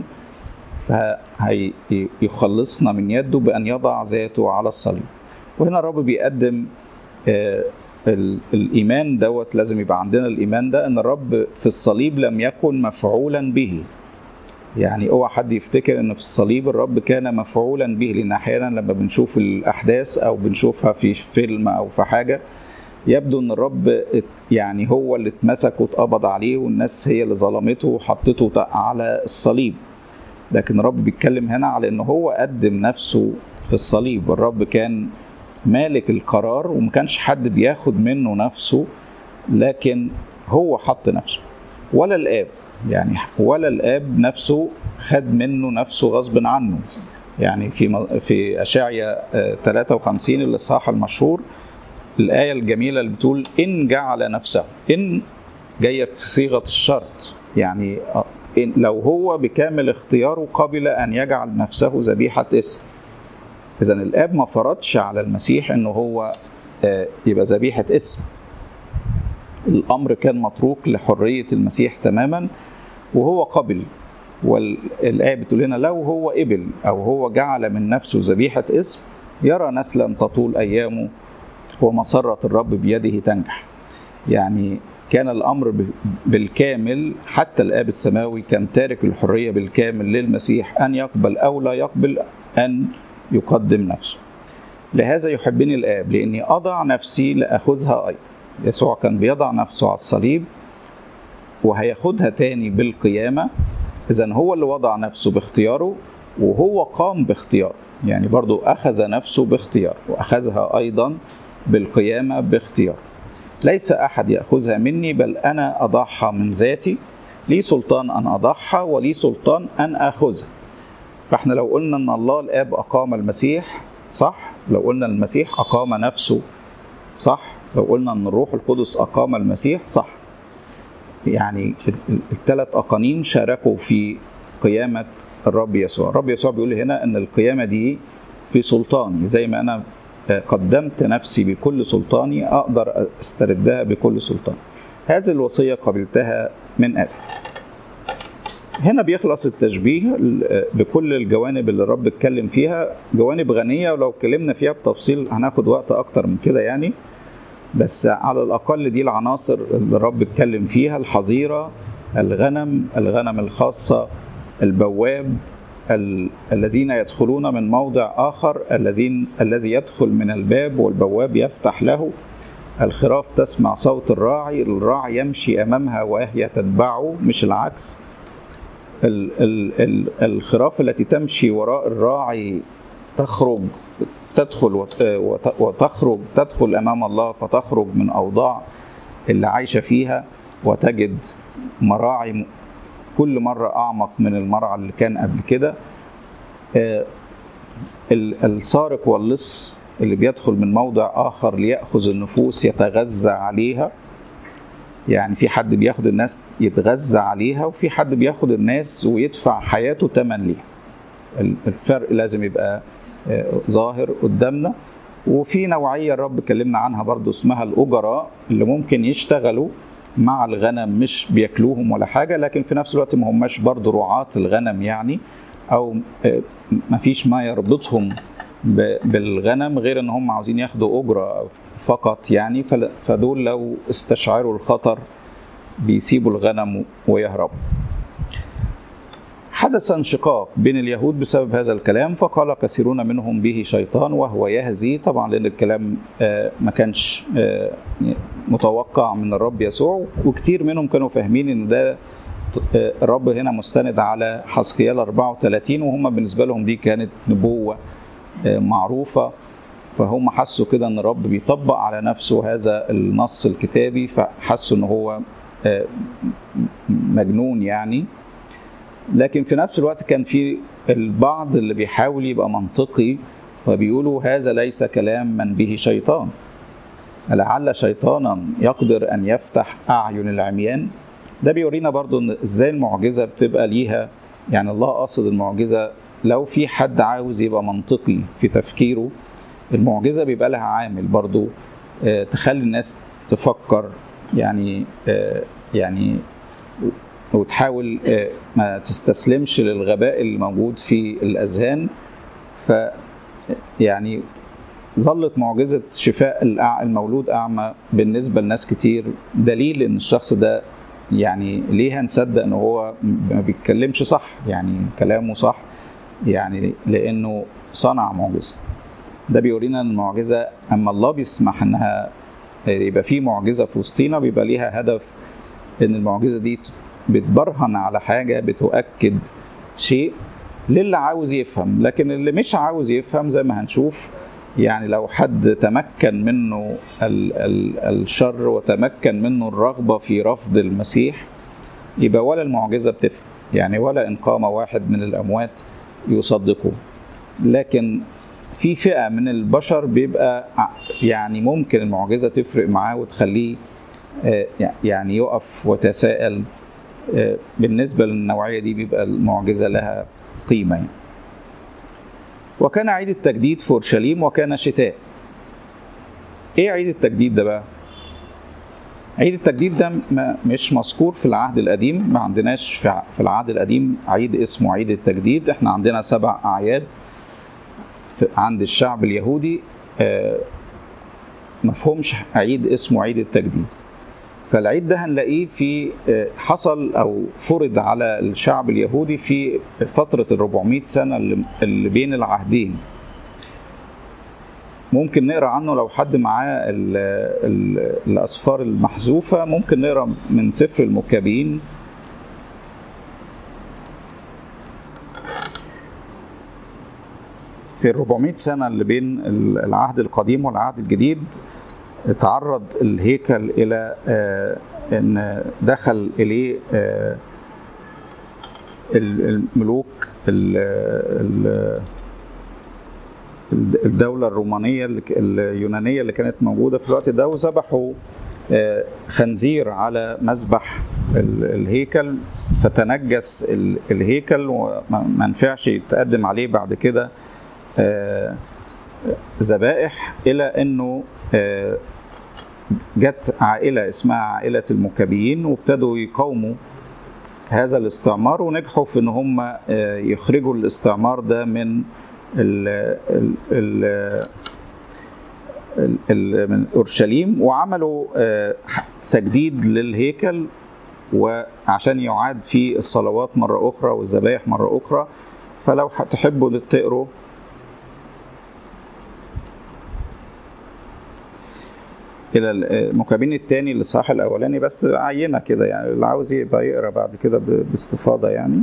A: فهيخلصنا من يده بان يضع ذاته على الصليب وهنا الرب بيقدم الايمان دوت لازم يبقى عندنا الايمان ده ان الرب في الصليب لم يكن مفعولا به يعني اوعى حد يفتكر ان في الصليب الرب كان مفعولا به لان احيانا لما بنشوف الاحداث او بنشوفها في فيلم او في حاجه يبدو ان الرب يعني هو اللي اتمسك واتقبض عليه والناس هي اللي ظلمته وحطته على الصليب لكن الرب بيتكلم هنا على ان هو قدم نفسه في الصليب الرب كان مالك القرار وما كانش حد بياخد منه نفسه لكن هو حط نفسه ولا الاب يعني ولا الاب نفسه خد منه نفسه غصب عنه يعني في في اشعيا 53 الاصحاح المشهور الآية الجميلة اللي بتقول إن جعل نفسه إن جاية في صيغة الشرط يعني إن لو هو بكامل اختياره قبل أن يجعل نفسه ذبيحة اسم إذا الآب ما فرضش على المسيح إنه هو يبقى ذبيحة اسم الأمر كان متروك لحرية المسيح تماما وهو قبل والآية بتقول لنا لو هو قبل أو هو جعل من نفسه ذبيحة اسم يرى نسلا تطول أيامه ومسرة الرب بيده تنجح يعني كان الأمر بالكامل حتى الآب السماوي كان تارك الحرية بالكامل للمسيح أن يقبل أو لا يقبل أن يقدم نفسه لهذا يحبني الآب لأني أضع نفسي لأخذها أيضا يسوع كان بيضع نفسه على الصليب وهياخدها تاني بالقيامة إذا هو اللي وضع نفسه باختياره وهو قام باختياره يعني برضو أخذ نفسه باختيار وأخذها أيضا بالقيامة باختيار ليس أحد يأخذها مني بل أنا أضعها من ذاتي لي سلطان أن أضعها ولي سلطان أن أخذها فإحنا لو قلنا أن الله الآب أقام المسيح صح لو قلنا المسيح أقام نفسه صح لو قلنا أن الروح القدس أقام المسيح صح يعني الثلاث أقانيم شاركوا في قيامة الرب يسوع الرب يسوع بيقول هنا أن القيامة دي في سلطاني زي ما أنا قدمت نفسي بكل سلطاني أقدر أستردها بكل سلطان هذه الوصية قبلتها من أبي هنا بيخلص التشبيه بكل الجوانب اللي الرب اتكلم فيها جوانب غنية ولو اتكلمنا فيها بتفصيل هناخد وقت أكتر من كده يعني بس على الأقل دي العناصر اللي الرب اتكلم فيها الحظيرة الغنم الغنم الخاصة البواب ال... الذين يدخلون من موضع آخر الذين الذي يدخل من الباب والبواب يفتح له الخراف تسمع صوت الراعي الراعي يمشي أمامها وهي تتبعه مش العكس ال... ال... ال... الخراف التي تمشي وراء الراعي تخرج تدخل وت... وتخرج تدخل أمام الله فتخرج من أوضاع اللي عايشة فيها وتجد مراعي كل مرة أعمق من المرعى اللي كان قبل كده السارق واللص اللي بيدخل من موضع آخر ليأخذ النفوس يتغذى عليها يعني في حد بياخد الناس يتغذى عليها وفي حد بياخد الناس ويدفع حياته تمن ليها الفرق لازم يبقى ظاهر قدامنا وفي نوعية الرب كلمنا عنها برضو اسمها الأجراء اللي ممكن يشتغلوا مع الغنم مش بياكلوهم ولا حاجة لكن في نفس الوقت ما هماش برضو رعاة الغنم يعني أو ما فيش ما يربطهم بالغنم غير ان هم عاوزين ياخدوا أجرة فقط يعني فدول لو استشعروا الخطر بيسيبوا الغنم ويهربوا حدث انشقاق بين اليهود بسبب هذا الكلام فقال كثيرون منهم به شيطان وهو يهزي طبعا لان الكلام ما كانش متوقع من الرب يسوع وكتير منهم كانوا فاهمين ان ده الرب هنا مستند على حسقيال 34 وهم بالنسبه لهم دي كانت نبوه معروفه فهم حسوا كده ان الرب بيطبق على نفسه هذا النص الكتابي فحسوا ان هو مجنون يعني لكن في نفس الوقت كان في البعض اللي بيحاول يبقى منطقي فبيقولوا هذا ليس كلام من به شيطان لعل شيطانا يقدر ان يفتح اعين العميان ده بيورينا برضو ان ازاي المعجزه بتبقى ليها يعني الله قصد المعجزه لو في حد عاوز يبقى منطقي في تفكيره المعجزه بيبقى لها عامل برضو تخلي الناس تفكر يعني يعني وتحاول ما تستسلمش للغباء اللي موجود في الاذهان ف يعني ظلت معجزة شفاء المولود أعمى بالنسبة لناس كتير دليل إن الشخص ده يعني ليه هنصدق إن هو ما بيتكلمش صح يعني كلامه صح يعني لأنه صنع معجزة ده بيورينا إن المعجزة أما الله بيسمح إنها يبقى في معجزة في وسطينا بيبقى ليها هدف إن المعجزة دي بتبرهن على حاجة بتؤكد شيء للي عاوز يفهم لكن اللي مش عاوز يفهم زي ما هنشوف يعني لو حد تمكن منه ال ال الشر وتمكن منه الرغبة في رفض المسيح يبقى ولا المعجزة بتفهم يعني ولا إن قام واحد من الأموات يصدقه لكن في فئة من البشر بيبقى يعني ممكن المعجزة تفرق معاه وتخليه يعني يقف وتساءل بالنسبة للنوعية دي بيبقى المعجزة لها قيمة يعني. وكان عيد التجديد في اورشليم وكان شتاء ايه عيد التجديد ده بقى عيد التجديد ده مش مذكور في العهد القديم ما عندناش في العهد القديم عيد اسمه عيد التجديد احنا عندنا سبع اعياد عند الشعب اليهودي مفهومش عيد اسمه عيد التجديد فالعيد ده هنلاقيه في حصل او فرض على الشعب اليهودي في فتره ال 400 سنه اللي بين العهدين ممكن نقرا عنه لو حد معاه الاسفار المحذوفه ممكن نقرا من سفر المكابين في ال 400 سنه اللي بين العهد القديم والعهد الجديد تعرض الهيكل الى ان دخل اليه الملوك الدولة الرومانية اليونانية اللي كانت موجودة في الوقت ده وذبحوا خنزير على مذبح الهيكل فتنجس الهيكل وما نفعش يتقدم عليه بعد كده ذبائح إلى أنه جت عائلة اسمها عائلة المكابيين وابتدوا يقاوموا هذا الاستعمار ونجحوا في ان هم يخرجوا الاستعمار ده من ال ال ال من اورشليم وعملوا تجديد للهيكل وعشان يعاد فيه الصلوات مره اخرى والذبائح مره اخرى فلو تحبوا تقروا الى المكابين الثاني الاصحاح الاولاني بس عينه كده يعني اللي عاوز يبقى يقرا بعد كده باستفاضه يعني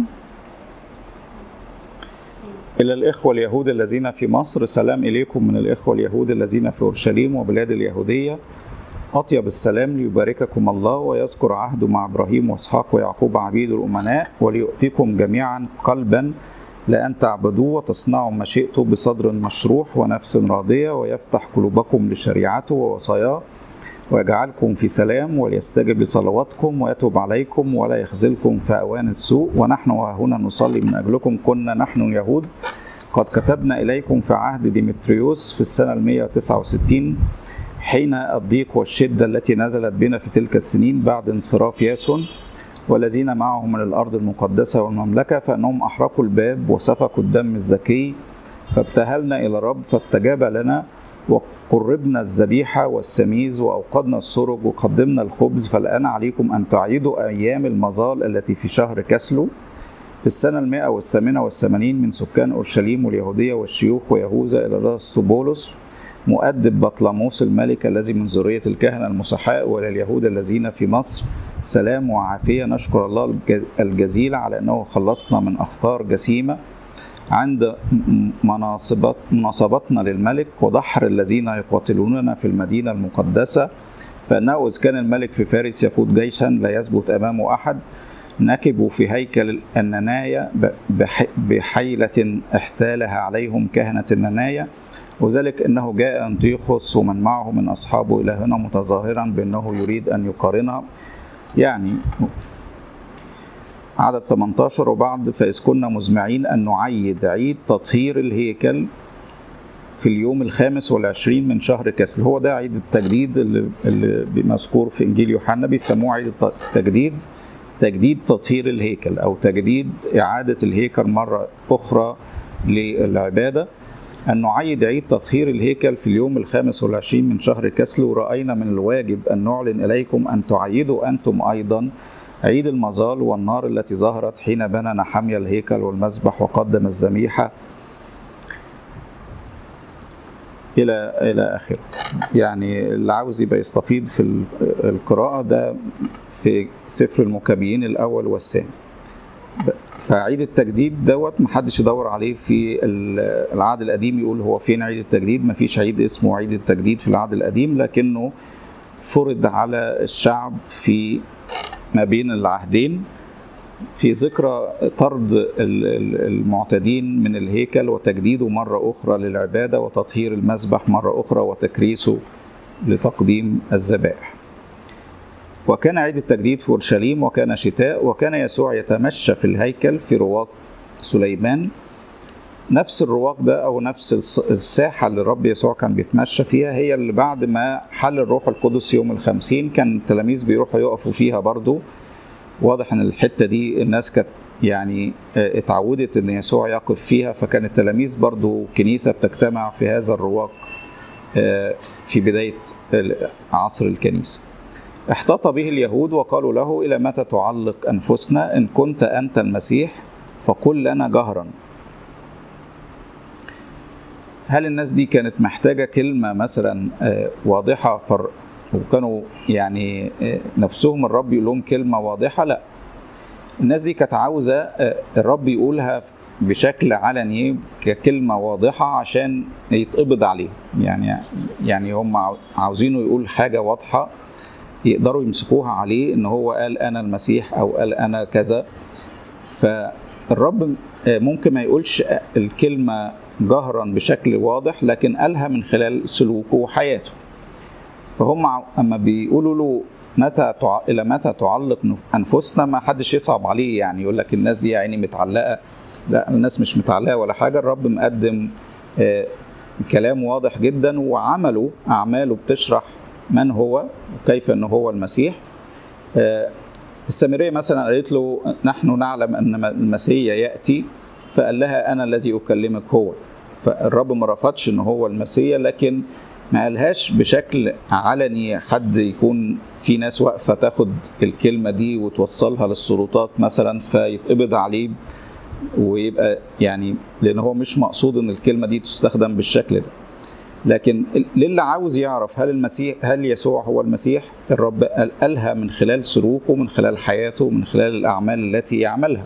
A: إلى الإخوة اليهود الذين في مصر سلام إليكم من الإخوة اليهود الذين في أورشليم وبلاد اليهودية أطيب السلام ليبارككم الله ويذكر عهده مع إبراهيم وإسحاق ويعقوب عبيد الأمناء وليؤتكم جميعا قلبا لأن تعبدوه وتصنعوا مشيئته بصدر مشروح ونفس راضية ويفتح قلوبكم لشريعته ووصاياه ويجعلكم في سلام وليستجب لصلواتكم ويتوب عليكم ولا يخزلكم في أوان السوء ونحن هنا نصلي من أجلكم كنا نحن اليهود قد كتبنا إليكم في عهد ديمتريوس في السنة المية وتسعة وستين حين الضيق والشدة التي نزلت بنا في تلك السنين بعد انصراف ياسون والذين معه من الأرض المقدسة والمملكة فأنهم أحرقوا الباب وسفكوا الدم الزكي فابتهلنا إلى الرب فاستجاب لنا وقربنا الذبيحة والسميز وأوقدنا السرج وقدمنا الخبز فالآن عليكم أن تعيدوا أيام المظال التي في شهر كسلو في السنة المائة والثامنة والثمانين من سكان أورشليم واليهودية والشيوخ ويهوذا إلى راسطوبولس مؤدب بطلموس الملك الذي من ذرية الكهنة المسحاء وإلى اليهود الذين في مصر سلام وعافية نشكر الله الجزيل على أنه خلصنا من أخطار جسيمة عند مناصبت مناصبتنا للملك ودحر الذين يقاتلوننا في المدينة المقدسة فإنه إذ كان الملك في فارس يقود جيشا لا يثبت أمامه أحد نكبوا في هيكل الننايا بحيلة احتالها عليهم كهنة الننايا وذلك انه جاء انطيخوس ومن معه من اصحابه الى هنا متظاهرا بانه يريد ان يقارنها يعني عدد 18 وبعد فإذ كنا مزمعين أن نعيد عيد تطهير الهيكل في اليوم الخامس والعشرين من شهر كسل هو ده عيد التجديد اللي, اللي مذكور في إنجيل يوحنا بيسموه عيد التجديد تجديد تطهير الهيكل أو تجديد إعادة الهيكل مرة أخرى للعبادة أن نعيد عيد تطهير الهيكل في اليوم الخامس والعشرين من شهر كسل ورأينا من الواجب أن نعلن إليكم أن تعيدوا أنتم أيضا عيد المظال والنار التي ظهرت حين بنى نحميا الهيكل والمذبح وقدم الذبيحة إلى إلى آخره يعني اللي عاوز يبقى يستفيض في القراءة ده في سفر المكابيين الأول والثاني فعيد التجديد دوت محدش يدور عليه في العهد القديم يقول هو فين عيد التجديد مفيش عيد اسمه عيد التجديد في العهد القديم لكنه فرض على الشعب في ما بين العهدين في ذكرى طرد المعتدين من الهيكل وتجديده مرة أخرى للعبادة وتطهير المذبح مرة أخرى وتكريسه لتقديم الذبائح وكان عيد التجديد في اورشليم وكان شتاء وكان يسوع يتمشى في الهيكل في رواق سليمان نفس الرواق ده او نفس الساحه اللي الرب يسوع كان بيتمشى فيها هي اللي بعد ما حل الروح القدس يوم الخمسين كان التلاميذ بيروحوا يقفوا فيها برضو واضح ان الحته دي الناس كانت يعني اتعودت ان يسوع يقف فيها فكان التلاميذ برضو كنيسه بتجتمع في هذا الرواق في بدايه عصر الكنيسه احتاط به اليهود وقالوا له إلى متى تعلق أنفسنا إن كنت أنت المسيح فقل لنا جهرا هل الناس دي كانت محتاجة كلمة مثلا واضحة فر وكانوا يعني نفسهم الرب يقول لهم كلمة واضحة لا الناس دي كانت عاوزة الرب يقولها بشكل علني ككلمة واضحة عشان يتقبض عليه يعني يعني هم عاوزينه يقول حاجة واضحة يقدروا يمسكوها عليه ان هو قال انا المسيح او قال انا كذا فالرب ممكن ما يقولش الكلمة جهرا بشكل واضح لكن قالها من خلال سلوكه وحياته فهم اما بيقولوا له متى تع... الى متى تعلق انفسنا ما حدش يصعب عليه يعني يقول لك الناس دي يا عيني متعلقه لا الناس مش متعلقه ولا حاجه الرب مقدم آه كلام واضح جدا وعمله اعماله بتشرح من هو وكيف انه هو المسيح السامريه مثلا قالت له نحن نعلم ان المسيح ياتي فقال لها انا الذي اكلمك هو فالرب ما رفضش ان هو المسيح لكن ما قالهاش بشكل علني حد يكون في ناس واقفه تاخد الكلمه دي وتوصلها للسلطات مثلا فيتقبض عليه ويبقى يعني لان هو مش مقصود ان الكلمه دي تستخدم بالشكل ده لكن للي عاوز يعرف هل المسيح هل يسوع هو المسيح الرب قالها من خلال سلوكه من خلال حياته من خلال الاعمال التي يعملها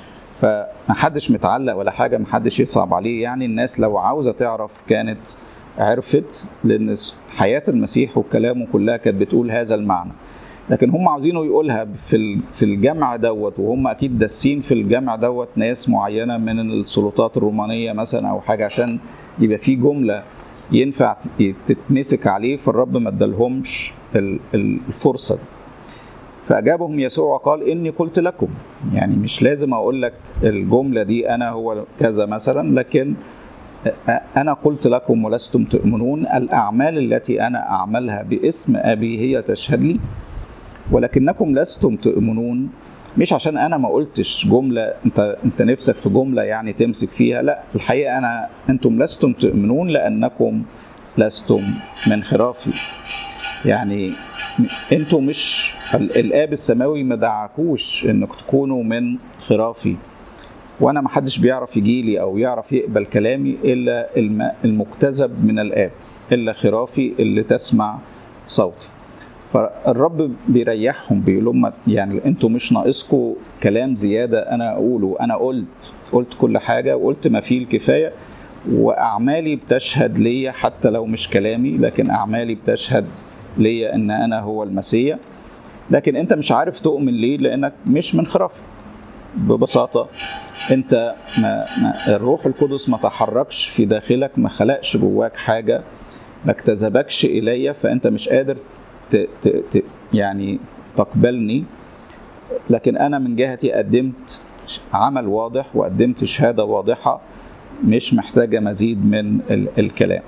A: فمحدش متعلق ولا حاجه محدش يصعب عليه يعني الناس لو عاوزه تعرف كانت عرفت لان حياه المسيح وكلامه كلها كانت بتقول هذا المعنى لكن هم عاوزينه يقولها في في الجمع دوت وهم اكيد داسين في الجمع دوت ناس معينه من السلطات الرومانيه مثلا او حاجه عشان يبقى في جمله ينفع تتمسك عليه فالرب ما ادالهمش الفرصه دي فاجابهم يسوع وقال اني قلت لكم يعني مش لازم اقول لك الجمله دي انا هو كذا مثلا لكن انا قلت لكم ولستم تؤمنون الاعمال التي انا اعملها باسم ابي هي تشهد لي ولكنكم لستم تؤمنون مش عشان انا ما قلتش جمله انت انت نفسك في جمله يعني تمسك فيها لا الحقيقه انا انتم لستم تؤمنون لانكم لستم من خرافي يعني انتم مش الاب السماوي ما دعاكوش انك تكونوا من خرافي وانا ما حدش بيعرف يجي لي او يعرف يقبل كلامي الا المكتسب من الاب الا خرافي اللي تسمع صوتي فالرب بيريحهم بيقول لهم يعني انتوا مش ناقصكم كلام زياده انا اقوله انا قلت قلت كل حاجه وقلت ما فيه الكفايه واعمالي بتشهد ليا حتى لو مش كلامي لكن اعمالي بتشهد ليا ان انا هو المسيح لكن انت مش عارف تؤمن ليه لانك مش من خرافي ببساطه انت ما, ما الروح القدس ما تحركش في داخلك ما خلقش جواك حاجه ما اكتسبكش الي فانت مش قادر ت ت ت يعني تقبلني لكن انا من جهتي قدمت عمل واضح وقدمت شهاده واضحه مش محتاجه مزيد من الكلام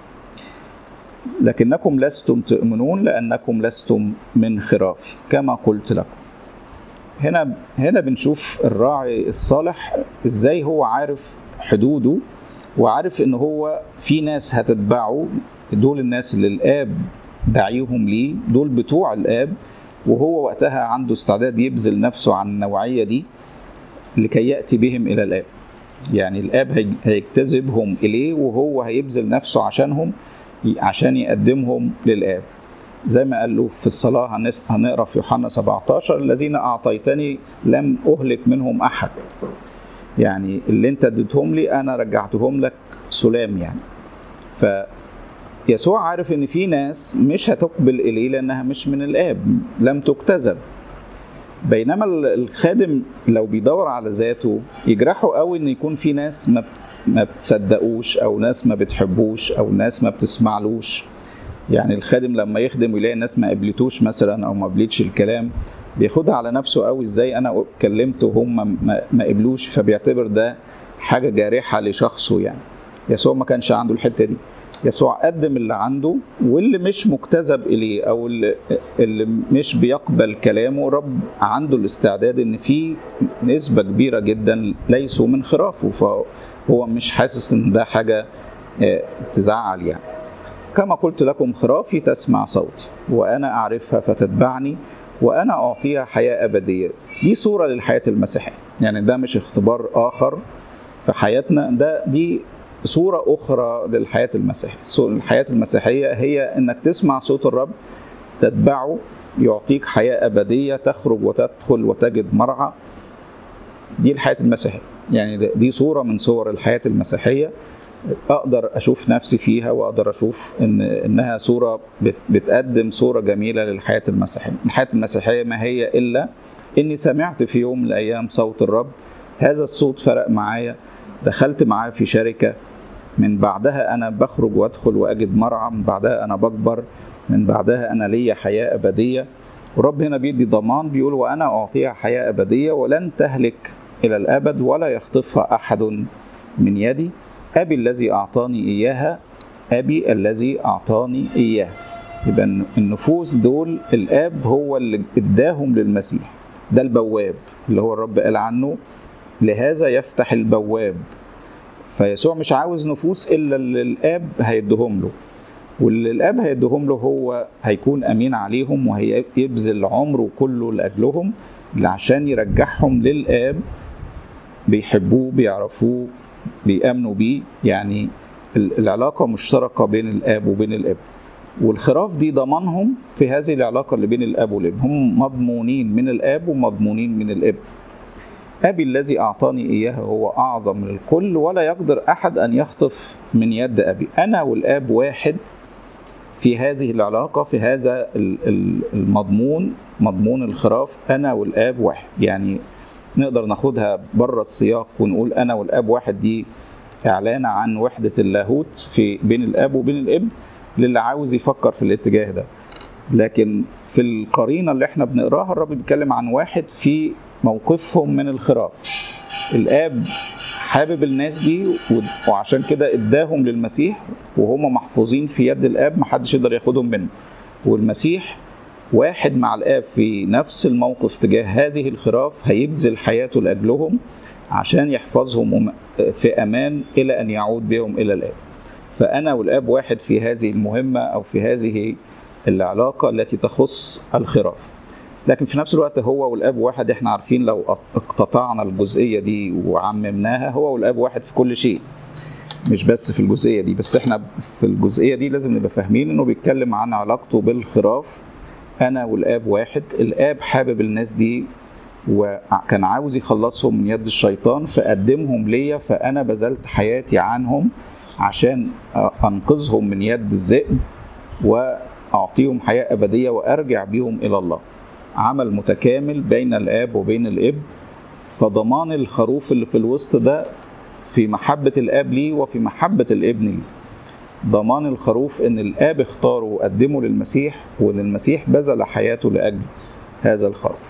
A: لكنكم لستم تؤمنون لانكم لستم من خرافي كما قلت لكم هنا هنا بنشوف الراعي الصالح ازاي هو عارف حدوده وعارف ان هو في ناس هتتبعه دول الناس اللي الاب دعيهم ليه دول بتوع الاب وهو وقتها عنده استعداد يبذل نفسه عن النوعيه دي لكي ياتي بهم الى الاب يعني الاب هيجتذبهم اليه وهو هيبذل نفسه عشانهم عشان يقدمهم للاب زي ما قال له في الصلاة هنقرا في يوحنا 17 الذين أعطيتني لم أهلك منهم أحد يعني اللي أنت اديتهم لي أنا رجعتهم لك سلام يعني فيسوع عارف إن في ناس مش هتقبل إليه لأنها مش من الآب لم تكتذب بينما الخادم لو بيدور على ذاته يجرحه قوي ان يكون في ناس ما ما بتصدقوش او ناس ما بتحبوش او ناس ما بتسمعلوش يعني الخادم لما يخدم ويلاقي الناس ما قبلتوش مثلا او ما قبلتش الكلام بياخدها على نفسه قوي ازاي انا اتكلمت وهم ما قبلوش فبيعتبر ده حاجه جارحه لشخصه يعني يسوع ما كانش عنده الحته دي يسوع قدم اللي عنده واللي مش مكتسب اليه او اللي, اللي مش بيقبل كلامه رب عنده الاستعداد ان في نسبه كبيره جدا ليسوا من خرافه فهو مش حاسس ان ده حاجه تزعل يعني كما قلت لكم خرافي تسمع صوتي وانا اعرفها فتتبعني وانا اعطيها حياه ابديه دي صوره للحياه المسيحيه يعني ده مش اختبار اخر في حياتنا ده دي صورة أخرى للحياة المسيحية الحياة المسيحية هي أنك تسمع صوت الرب تتبعه يعطيك حياة أبدية تخرج وتدخل وتجد مرعى دي الحياة المسيحية يعني دي صورة من صور الحياة المسيحية أقدر أشوف نفسي فيها وأقدر أشوف إن إنها صورة بتقدم صورة جميلة للحياة المسيحية الحياة المسيحية ما هي إلا إني سمعت في يوم من الأيام صوت الرب هذا الصوت فرق معايا دخلت معاه في شركة من بعدها أنا بخرج وأدخل وأجد مرعى من بعدها أنا بكبر من بعدها أنا ليا حياة أبدية ورب هنا بيدي ضمان بيقول وأنا أعطيها حياة أبدية ولن تهلك إلى الأبد ولا يخطفها أحد من يدي أبي الذي أعطاني إياها أبي الذي أعطاني إياها يبقى النفوس دول الآب هو اللي إداهم للمسيح ده البواب اللي هو الرب قال عنه لهذا يفتح البواب فيسوع مش عاوز نفوس الا اللي الاب هيديهم له واللي الاب هيديهم له هو هيكون امين عليهم وهيبذل عمره كله لاجلهم عشان يرجعهم للاب بيحبوه بيعرفوه بيامنوا بيه يعني العلاقه مشتركه بين الاب وبين الاب والخراف دي ضمانهم في هذه العلاقه اللي بين الاب والابن هم مضمونين من الاب ومضمونين من الابن أبي الذي أعطاني إياه هو أعظم من الكل ولا يقدر أحد أن يخطف من يد أبي أنا والآب واحد في هذه العلاقة في هذا المضمون مضمون الخراف أنا والآب واحد يعني نقدر ناخدها بره السياق ونقول أنا والآب واحد دي إعلان عن وحدة اللاهوت في بين الآب وبين الابن للي عاوز يفكر في الاتجاه ده لكن في القرينة اللي احنا بنقراها الرب بيتكلم عن واحد في موقفهم من الخراف الاب حابب الناس دي وعشان كده اداهم للمسيح وهم محفوظين في يد الاب محدش يقدر ياخدهم منه والمسيح واحد مع الاب في نفس الموقف تجاه هذه الخراف هيبذل حياته لاجلهم عشان يحفظهم في امان الى ان يعود بهم الى الاب فانا والاب واحد في هذه المهمه او في هذه العلاقه التي تخص الخراف لكن في نفس الوقت هو والاب واحد احنا عارفين لو اقتطعنا الجزئيه دي وعممناها هو والاب واحد في كل شيء مش بس في الجزئيه دي بس احنا في الجزئيه دي لازم نبقى فاهمين انه بيتكلم عن علاقته بالخراف انا والاب واحد الاب حابب الناس دي وكان عاوز يخلصهم من يد الشيطان فقدمهم ليا فانا بذلت حياتي عنهم عشان انقذهم من يد الذئب واعطيهم حياه ابديه وارجع بيهم الى الله عمل متكامل بين الاب وبين الابن فضمان الخروف اللي في الوسط ده في محبة الآب ليه وفي محبة الابن ليه ضمان الخروف ان الاب اختاره وقدمه للمسيح وان المسيح بذل حياته لاجل هذا الخروف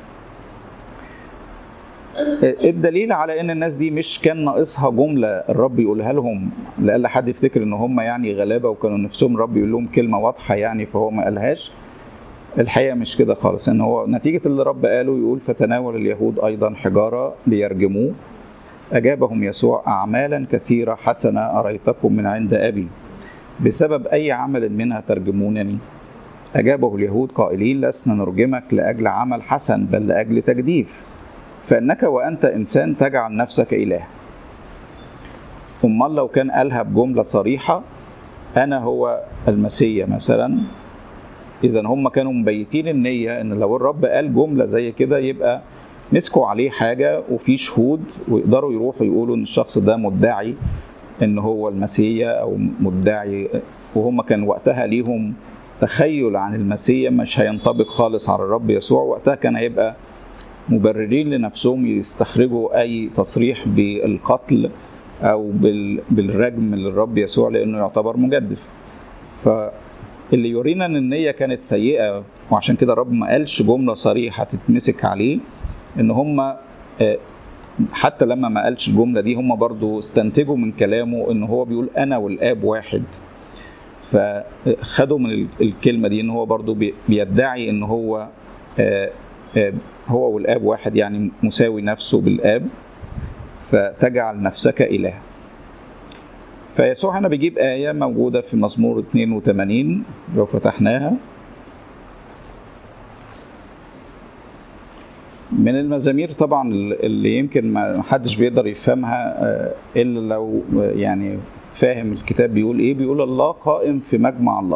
A: الدليل على ان الناس دي مش كان ناقصها جمله الرب يقولها لهم لألا حد يفتكر ان هم يعني غلابه وكانوا نفسهم الرب يقول لهم كلمه واضحه يعني فهو ما قالهاش الحقيقه مش كده خالص ان هو نتيجه اللي الرب قاله يقول فتناول اليهود ايضا حجاره ليرجموه أجابهم يسوع أعمالا كثيرة حسنة أريتكم من عند أبي بسبب أي عمل منها ترجمونني أجابه اليهود قائلين لسنا نرجمك لأجل عمل حسن بل لأجل تجديف فإنك وأنت إنسان تجعل نفسك إله أمال لو كان قالها بجملة صريحة أنا هو المسيا مثلا إذا هم كانوا مبيتين النية إن لو الرب قال جملة زي كده يبقى مسكوا عليه حاجة وفي شهود ويقدروا يروحوا يقولوا إن الشخص ده مدعي إن هو المسيا أو مدعي وهم كان وقتها ليهم تخيل عن المسيا مش هينطبق خالص على الرب يسوع وقتها كان هيبقى مبررين لنفسهم يستخرجوا أي تصريح بالقتل أو بالرجم للرب يسوع لأنه يعتبر مجدف فاللي يورينا ان النيه كانت سيئه وعشان كده الرب ما قالش جمله صريحه تتمسك عليه ان هم حتى لما ما قالش الجمله دي هم برضو استنتجوا من كلامه ان هو بيقول انا والاب واحد فخدوا من الكلمه دي ان هو برضو بيدعي ان هو هو والاب واحد يعني مساوي نفسه بالاب فتجعل نفسك اله فيسوع هنا بيجيب آية موجودة في مزمور 82 لو فتحناها من المزامير طبعا اللي يمكن ما حدش بيقدر يفهمها الا لو يعني فاهم الكتاب بيقول ايه بيقول الله قائم في مجمع الله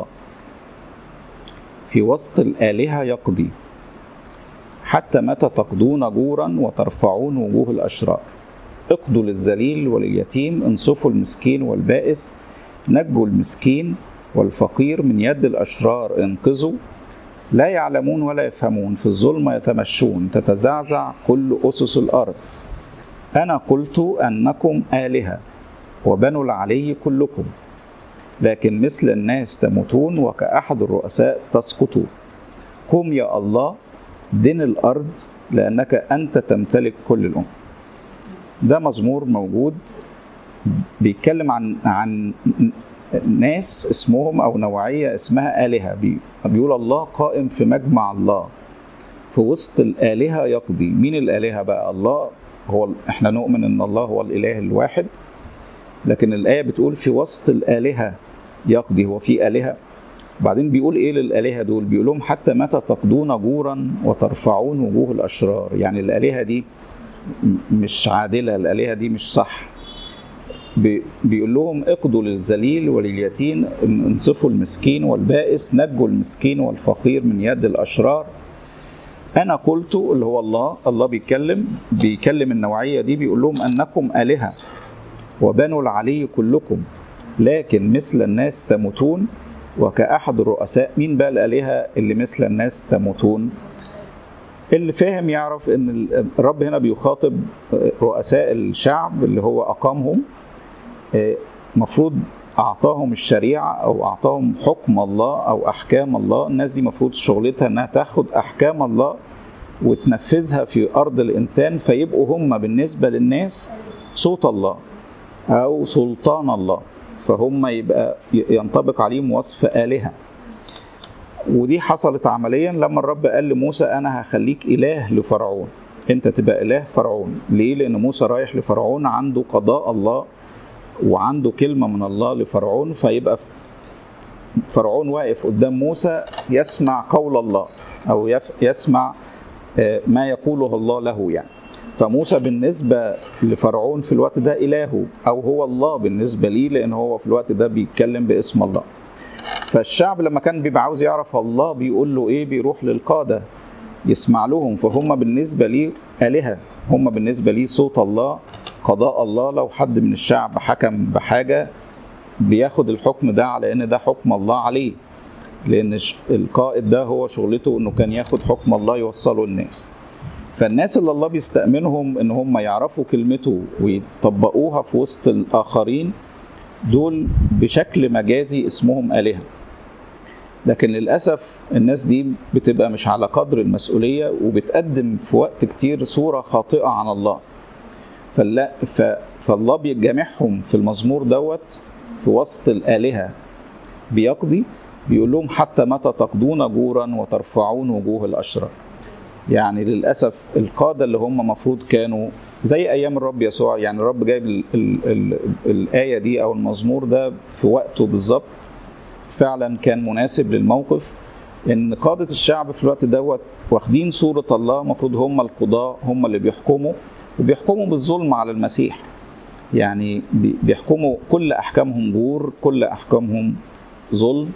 A: في وسط الآلهة يقضي حتى متى تقضون جورا وترفعون وجوه الأشرار اقضوا للذليل ولليتيم انصفوا المسكين والبائس نجوا المسكين والفقير من يد الأشرار انقذوا لا يعلمون ولا يفهمون في الظلمة يتمشون تتزعزع كل أسس الأرض أنا قلت أنكم آلهة وبنو العلي كلكم لكن مثل الناس تموتون وكأحد الرؤساء تسقطون قم يا الله دن الأرض لأنك أنت تمتلك كل الأمم ده مزمور موجود بيتكلم عن عن ناس اسمهم او نوعيه اسمها الهه بيقول الله قائم في مجمع الله في وسط الالهه يقضي مين الالهه بقى الله هو احنا نؤمن ان الله هو الاله الواحد لكن الايه بتقول في وسط الالهه يقضي هو في الهه بعدين بيقول ايه للالهه دول بيقول لهم حتى متى تقضون جورا وترفعون وجوه الاشرار يعني الالهه دي مش عادله الالهه دي مش صح بيقول لهم اقضوا للذليل ولليتيم انصفوا المسكين والبائس نجوا المسكين والفقير من يد الاشرار انا قلت اللي هو الله الله بيتكلم بيكلم النوعيه دي بيقول لهم انكم الهه وبنو العلي كلكم لكن مثل الناس تموتون وكأحد الرؤساء مين بقى الآلهة اللي مثل الناس تموتون اللي فاهم يعرف ان الرب هنا بيخاطب رؤساء الشعب اللي هو اقامهم مفروض اعطاهم الشريعه او اعطاهم حكم الله او احكام الله الناس دي مفروض شغلتها انها تاخد احكام الله وتنفذها في ارض الانسان فيبقوا هم بالنسبه للناس صوت الله او سلطان الله فهم يبقى ينطبق عليهم وصف الهه ودي حصلت عمليا لما الرب قال لموسى انا هخليك اله لفرعون انت تبقى اله فرعون ليه لان موسى رايح لفرعون عنده قضاء الله وعنده كلمة من الله لفرعون فيبقى فرعون واقف قدام موسى يسمع قول الله أو يسمع ما يقوله الله له يعني فموسى بالنسبة لفرعون في الوقت ده إلهه أو هو الله بالنسبة ليه لأن هو في الوقت ده بيتكلم باسم الله فالشعب لما كان بيبقى عاوز يعرف الله بيقول له إيه بيروح للقادة يسمع لهم فهم بالنسبة ليه آلهة هم بالنسبة ليه صوت الله قضاء الله لو حد من الشعب حكم بحاجة بياخد الحكم ده على ان ده حكم الله عليه لان القائد ده هو شغلته انه كان ياخد حكم الله يوصله الناس فالناس اللي الله بيستأمنهم ان هم يعرفوا كلمته ويطبقوها في وسط الاخرين دول بشكل مجازي اسمهم آلهة لكن للأسف الناس دي بتبقى مش على قدر المسؤولية وبتقدم في وقت كتير صورة خاطئة عن الله فلا فالله بيجامعهم في المزمور دوت في وسط الآلهة بيقضي بيقول لهم حتى متى تقضون جورا وترفعون وجوه الأشرار يعني للأسف القادة اللي هم مفروض كانوا زي أيام الرب يسوع يعني الرب جايب ال ال ال الآية دي أو المزمور ده في وقته بالظبط فعلا كان مناسب للموقف ان قادة الشعب في الوقت دوت واخدين صورة الله المفروض هم القضاة هم اللي بيحكموا وبيحكموا بالظلم على المسيح يعني بيحكموا كل احكامهم جور كل احكامهم ظلم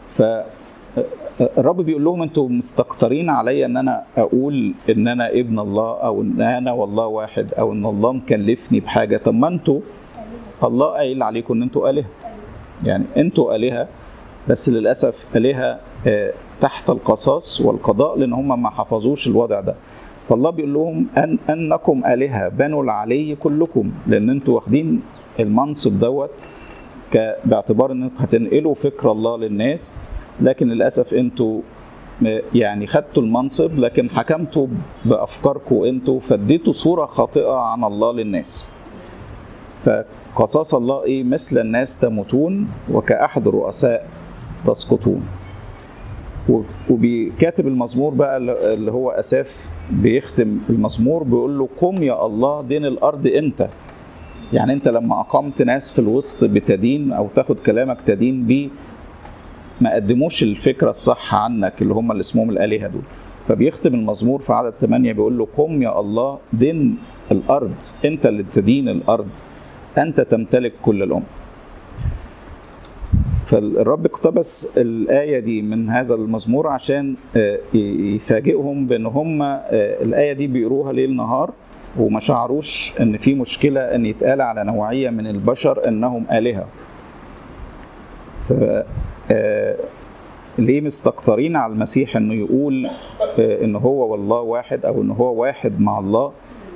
A: فالرب بيقول لهم انتوا مستكترين عليا ان انا اقول ان انا ابن الله او ان انا والله واحد او ان الله مكلفني بحاجه طب ما انتوا الله قايل عليكم ان انتوا الهه يعني انتوا الهه بس للاسف الهه تحت القصاص والقضاء لان هم ما حفظوش الوضع ده فالله بيقول لهم أن أنكم آلهة بنو العلي كلكم لأن أنتوا واخدين المنصب دوت باعتبار أنكم هتنقلوا فكر الله للناس لكن للأسف أنتوا يعني خدتوا المنصب لكن حكمتوا بأفكاركم أنتوا فاديتوا صورة خاطئة عن الله للناس فقصاص الله إيه مثل الناس تموتون وكأحد الرؤساء تسقطون وبيكاتب المزمور بقى اللي هو اساف بيختم المزمور بيقول له قم يا الله دين الارض انت يعني انت لما اقمت ناس في الوسط بتدين او تاخد كلامك تدين بيه ما قدموش الفكره الصح عنك اللي هم اللي اسمهم الالهه دول فبيختم المزمور في عدد 8 بيقول له قم يا الله دين الارض انت اللي تدين الارض انت تمتلك كل الامم فالرب اقتبس الآية دي من هذا المزمور عشان يفاجئهم بأن هم الآية دي بيقروها ليل نهار وما شعروش أن في مشكلة أن يتقال على نوعية من البشر أنهم آلهة ف ليه مستكترين على المسيح انه يقول ان هو والله واحد او ان هو واحد مع الله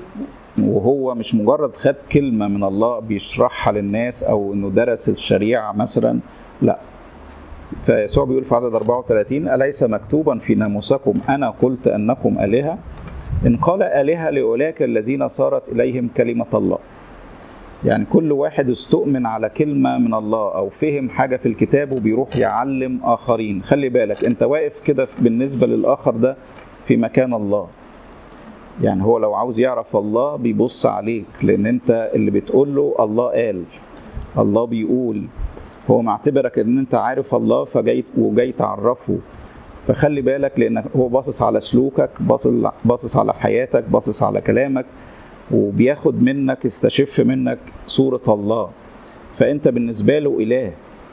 A: وهو مش مجرد خد كلمة من الله بيشرحها للناس او انه درس الشريعة مثلا لا فيسوع بيقول في عدد 34 أليس مكتوبا في ناموسكم أنا قلت أنكم آلهة إن قال آلهة لأولئك الذين صارت إليهم كلمة الله يعني كل واحد استؤمن على كلمة من الله أو فهم حاجة في الكتاب وبيروح يعلم آخرين خلي بالك أنت واقف كده بالنسبة للآخر ده في مكان الله يعني هو لو عاوز يعرف الله بيبص عليك لأن أنت اللي بتقول له الله قال الله بيقول هو معتبرك ان انت عارف الله فجاي وجاي تعرفه فخلي بالك لان هو باصص على سلوكك باصص على حياتك باصص على كلامك وبياخد منك يستشف منك صورة الله فانت بالنسبة له اله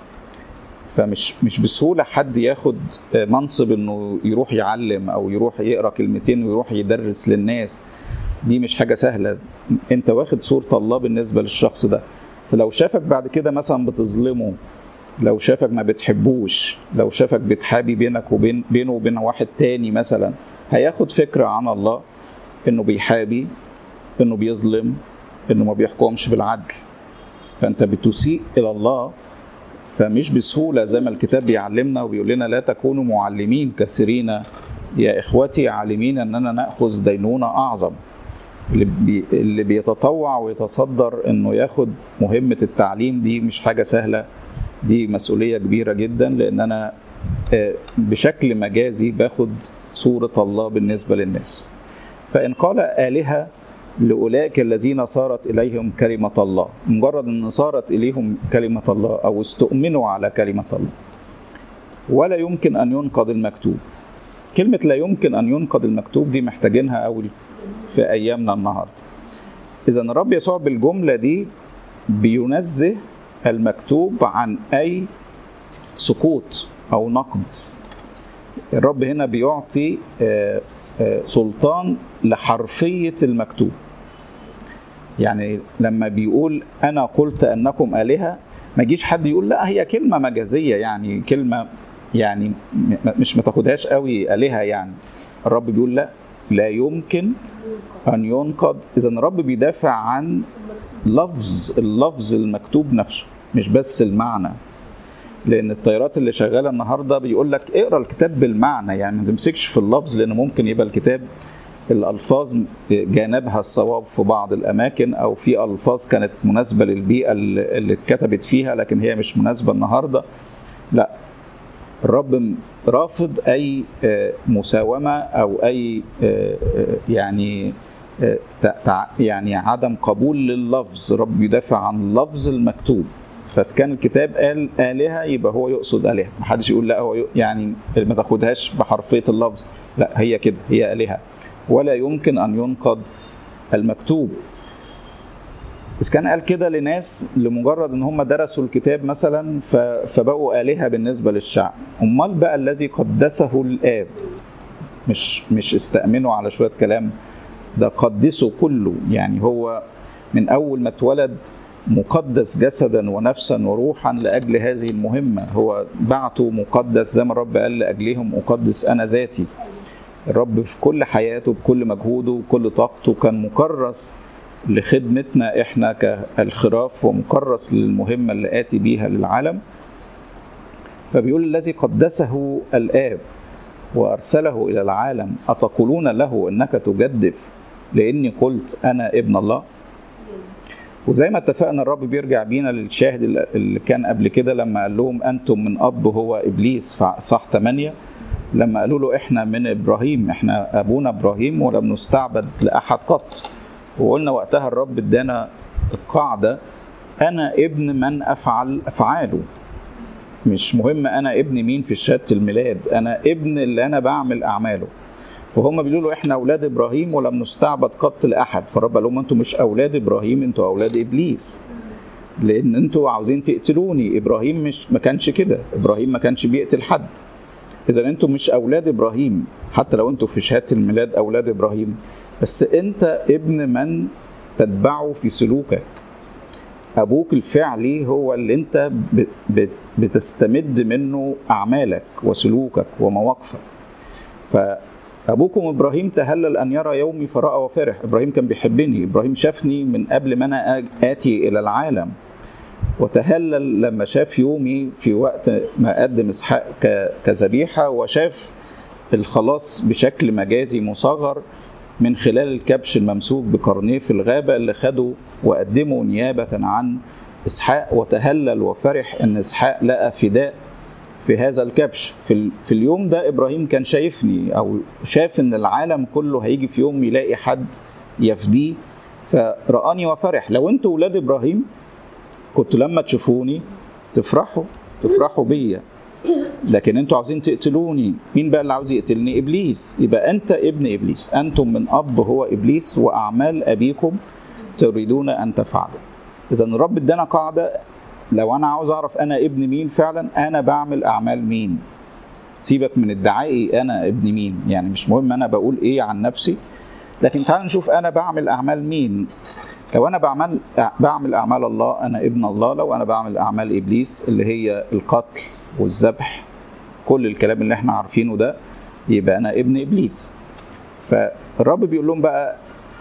A: فمش مش بسهولة حد ياخد منصب انه يروح يعلم او يروح يقرا كلمتين ويروح يدرس للناس دي مش حاجة سهلة انت واخد صورة الله بالنسبة للشخص ده فلو شافك بعد كده مثلا بتظلمه لو شافك ما بتحبوش لو شافك بتحابي بينك وبين بينه وبين واحد تاني مثلا هياخد فكرة عن الله انه بيحابي انه بيظلم انه ما بيحكمش بالعدل فانت بتسيء الى الله فمش بسهولة زي ما الكتاب بيعلمنا وبيقول لنا لا تكونوا معلمين كثيرين يا إخوتي عالمين أننا نأخذ دينونة أعظم اللي, بي اللي بيتطوع ويتصدر انه ياخد مهمة التعليم دي مش حاجة سهلة دي مسؤولية كبيرة جدا لان انا بشكل مجازي باخد صورة الله بالنسبة للناس فإن قال آلهة لأولئك الذين صارت إليهم كلمة الله مجرد أن صارت إليهم كلمة الله أو استؤمنوا على كلمة الله ولا يمكن أن ينقض المكتوب كلمة لا يمكن أن ينقض المكتوب دي محتاجينها قوي في أيامنا النهاردة إذا الرب يسوع بالجملة دي بينزه المكتوب عن أي سقوط أو نقد الرب هنا بيعطي سلطان لحرفية المكتوب يعني لما بيقول أنا قلت أنكم آلهة ما يجيش حد يقول لا هي كلمة مجازية يعني كلمة يعني مش ما تاخدهاش قوي آلهة يعني الرب بيقول لا لا يمكن أن ينقض إذا الرب بيدافع عن لفظ اللفظ المكتوب نفسه مش بس المعنى لان الطيارات اللي شغاله النهارده بيقول لك اقرا الكتاب بالمعنى يعني ما تمسكش في اللفظ لان ممكن يبقى الكتاب الالفاظ جانبها الصواب في بعض الاماكن او في الفاظ كانت مناسبه للبيئه اللي اتكتبت فيها لكن هي مش مناسبه النهارده لا الرب رافض اي مساومه او اي يعني يعني عدم قبول لللفظ رب يدافع عن اللفظ المكتوب بس كان الكتاب قال آلهة يبقى هو يقصد آلهة ما حدش يقول لا هو يعني ما تاخدهاش بحرفية اللفظ لا هي كده هي آلهة ولا يمكن أن ينقض المكتوب بس كان قال كده لناس لمجرد ان هم درسوا الكتاب مثلا فبقوا آلهة بالنسبة للشعب امال بقى الذي قدسه الآب مش مش استأمنوا على شوية كلام ده قدسه كله يعني هو من أول ما اتولد مقدس جسدا ونفسا وروحا لاجل هذه المهمه هو بعته مقدس زي ما الرب قال لاجلهم اقدس انا ذاتي الرب في كل حياته بكل مجهوده وكل طاقته كان مكرس لخدمتنا احنا كالخراف ومكرس للمهمه اللي اتي بيها للعالم فبيقول الذي قدسه الاب وارسله الى العالم اتقولون له انك تجدف لاني قلت انا ابن الله وزي ما اتفقنا الرب بيرجع بينا للشاهد اللي كان قبل كده لما قال لهم انتم من اب هو ابليس في صح 8 لما قالوا له احنا من ابراهيم احنا ابونا ابراهيم ولم نستعبد لاحد قط وقلنا وقتها الرب ادانا القاعده انا ابن من افعل افعاله مش مهم انا ابن مين في شهاده الميلاد انا ابن اللي انا بعمل اعماله فهم بيقولوا احنا اولاد ابراهيم ولم نستعبد قط لاحد فالرب قال لهم انتوا مش اولاد ابراهيم انتوا اولاد ابليس لان انتوا عاوزين تقتلوني ابراهيم مش ما كانش كده ابراهيم ما كانش بيقتل حد اذا انتوا مش اولاد ابراهيم حتى لو انتوا في شهاده الميلاد اولاد ابراهيم بس انت ابن من تتبعه في سلوكك ابوك الفعلي هو اللي انت بتستمد منه اعمالك وسلوكك ومواقفك فابوكم ابراهيم تهلل ان يرى يومي فراى وفرح ابراهيم كان بيحبني ابراهيم شافني من قبل ما انا اتي الى العالم وتهلل لما شاف يومي في وقت ما قدم اسحاق كذبيحه وشاف الخلاص بشكل مجازي مصغر من خلال الكبش الممسوك بقرنيه في الغابه اللي خده وقدمه نيابه عن اسحاق وتهلل وفرح ان اسحاق لقى فداء في هذا الكبش في, في اليوم ده ابراهيم كان شايفني او شاف ان العالم كله هيجي في يوم يلاقي حد يفديه فرآني وفرح لو انتوا ولاد ابراهيم كنتوا لما تشوفوني تفرحوا تفرحوا بيا لكن انتوا عاوزين تقتلوني مين بقى اللي عاوز يقتلني ابليس يبقى انت ابن ابليس انتم من اب هو ابليس واعمال ابيكم تريدون ان تفعلوا اذا الرب ادانا قاعده لو انا عاوز اعرف انا ابن مين فعلا انا بعمل اعمال مين سيبك من ادعائي انا ابن مين يعني مش مهم انا بقول ايه عن نفسي لكن تعال نشوف انا بعمل اعمال مين لو انا بعمل بعمل اعمال الله انا ابن الله لو انا بعمل اعمال ابليس اللي هي القتل والذبح كل الكلام اللي احنا عارفينه ده يبقى انا ابن ابليس فالرب بيقول لهم بقى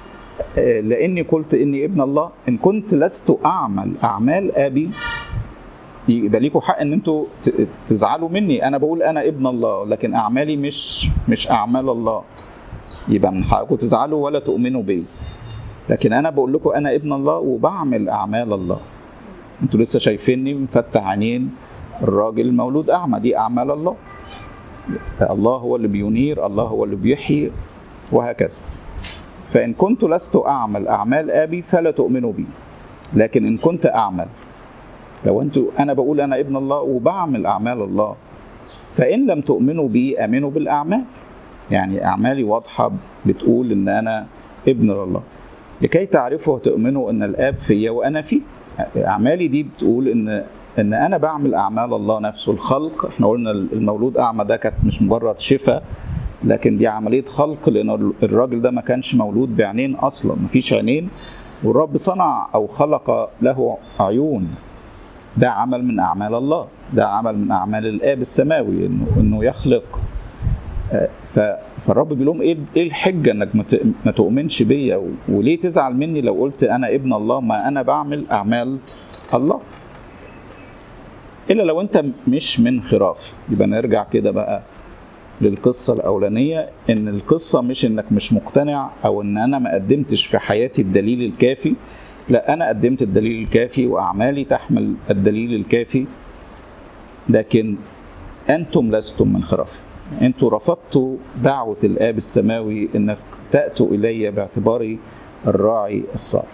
A: لاني قلت اني ابن الله ان كنت لست اعمل اعمال ابي يبقى ليكوا حق ان انتوا تزعلوا مني انا بقول انا ابن الله لكن اعمالي مش مش اعمال الله يبقى من حقكم تزعلوا ولا تؤمنوا بي لكن انا بقول لكم انا ابن الله وبعمل اعمال الله انتوا لسه شايفيني مفتح عينين الراجل المولود اعمى دي اعمال الله الله هو اللي بينير الله هو اللي بيحيي وهكذا فان كنت لست اعمل اعمال ابي فلا تؤمنوا بي لكن ان كنت اعمل لو انتوا انا بقول انا ابن الله وبعمل اعمال الله فان لم تؤمنوا بي امنوا بالاعمال يعني أعمالي واضحة بتقول إن أنا ابن لله لكي تعرفوا وتؤمنوا أن الآب فيا وأنا فيه أعمالي دي بتقول إن إن أنا بعمل أعمال الله نفسه الخلق إحنا قلنا المولود أعمى ده كانت مش مجرد شفاء لكن دي عملية خلق لأن الراجل ده ما كانش مولود بعينين أصلا مفيش عينين والرب صنع أو خلق له عيون ده عمل من أعمال الله ده عمل من أعمال الآب السماوي إنه إنه يخلق فالرب بيقول لهم ايه ايه الحجه انك ما تؤمنش بيا وليه تزعل مني لو قلت انا ابن الله ما انا بعمل اعمال الله الا لو انت مش من خراف يبقى نرجع كده بقى للقصة الأولانية إن القصة مش إنك مش مقتنع أو إن أنا ما قدمتش في حياتي الدليل الكافي لا أنا قدمت الدليل الكافي وأعمالي تحمل الدليل الكافي لكن أنتم لستم من خرافي أنتم رفضتوا دعوة الآب السماوي إنك تأتوا إلي باعتباري الراعي الصالح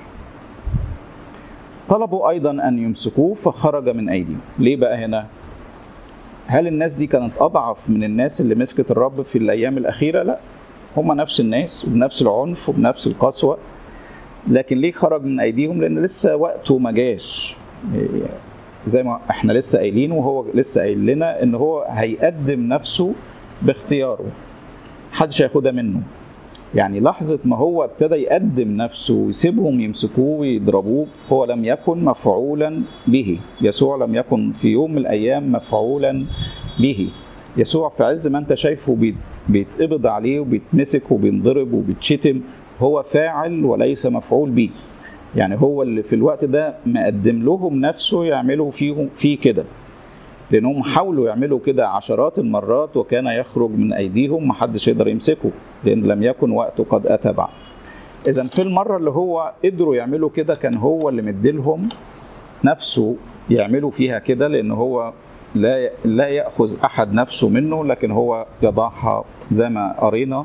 A: طلبوا أيضا أن يمسكوه فخرج من أيديهم ليه بقى هنا هل الناس دي كانت أضعف من الناس اللي مسكت الرب في الأيام الأخيرة لا هم نفس الناس وبنفس العنف وبنفس القسوة لكن ليه خرج من أيديهم لأن لسه وقته ما جاش زي ما احنا لسه قايلين وهو لسه قايل لنا ان هو هيقدم نفسه باختياره محدش هياخدها منه يعني لحظة ما هو ابتدى يقدم نفسه ويسيبهم يمسكوه ويضربوه هو لم يكن مفعولا به يسوع لم يكن في يوم من الأيام مفعولا به يسوع في عز ما انت شايفه بيت بيتقبض عليه وبيتمسك وبينضرب وبيتشتم هو فاعل وليس مفعول به يعني هو اللي في الوقت ده مقدم لهم نفسه يعملوا فيهم فيه كده لانهم حاولوا يعملوا كده عشرات المرات وكان يخرج من ايديهم محدش يقدر يمسكه لان لم يكن وقته قد اتى بعد اذا في المره اللي هو قدروا يعملوا كده كان هو اللي مديلهم نفسه يعملوا فيها كده لان هو لا لا ياخذ احد نفسه منه لكن هو يضعها زي ما قرينا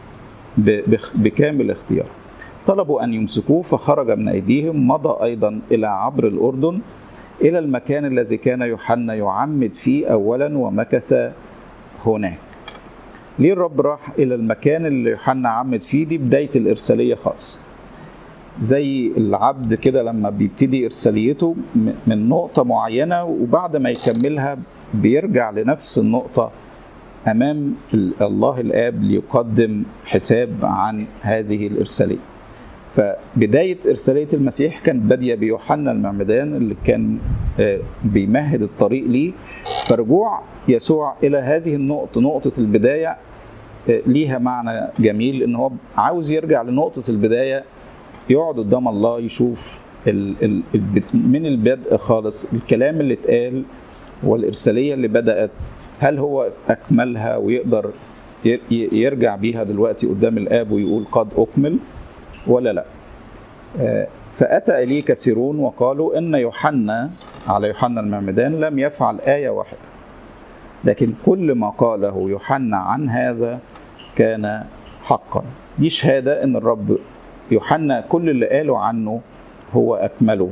A: بكامل اختيار طلبوا ان يمسكوه فخرج من ايديهم مضى ايضا الى عبر الاردن إلى المكان الذي كان يوحنا يعمد فيه أولا ومكث هناك ليه الرب راح إلى المكان اللي يوحنا عمد فيه دي بداية الإرسالية خالص زي العبد كده لما بيبتدي إرساليته من نقطة معينة وبعد ما يكملها بيرجع لنفس النقطة أمام الله الآب ليقدم حساب عن هذه الإرسالية فبداية إرسالية المسيح كانت بادية بيوحنا المعمدان اللي كان بيمهد الطريق ليه فرجوع يسوع إلى هذه النقطة نقطة البداية ليها معنى جميل إن هو عاوز يرجع لنقطة البداية يقعد قدام الله يشوف من البدء خالص الكلام اللي اتقال والإرسالية اللي بدأت هل هو أكملها ويقدر يرجع بيها دلوقتي قدام الآب ويقول قد أكمل ولا لا فأتى إليه كثيرون وقالوا إن يوحنا على يوحنا المعمدان لم يفعل آية واحدة لكن كل ما قاله يوحنا عن هذا كان حقا دي شهادة إن الرب يوحنا كل اللي قاله عنه هو أكمله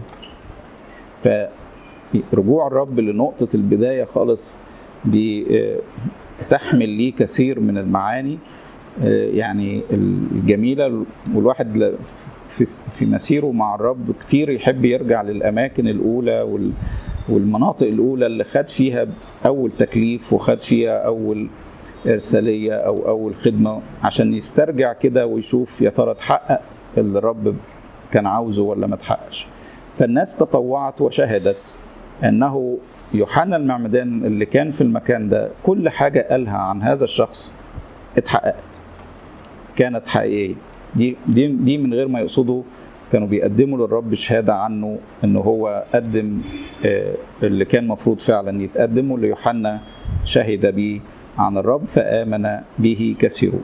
A: فرجوع الرب لنقطة البداية خالص دي تحمل ليه كثير من المعاني يعني الجميلة والواحد في مسيره مع الرب كتير يحب يرجع للأماكن الأولى والمناطق الأولى اللي خد فيها أول تكليف وخد فيها أول إرسالية أو أول خدمة عشان يسترجع كده ويشوف يا ترى اتحقق اللي الرب كان عاوزه ولا ما اتحققش فالناس تطوعت وشهدت أنه يوحنا المعمدان اللي كان في المكان ده كل حاجة قالها عن هذا الشخص اتحققت كانت حقيقية دي, دي, دي من غير ما يقصدوا كانوا بيقدموا للرب شهادة عنه ان هو قدم اللي كان مفروض فعلا يتقدموا ليوحنا شهد به عن الرب فآمن به كثيرون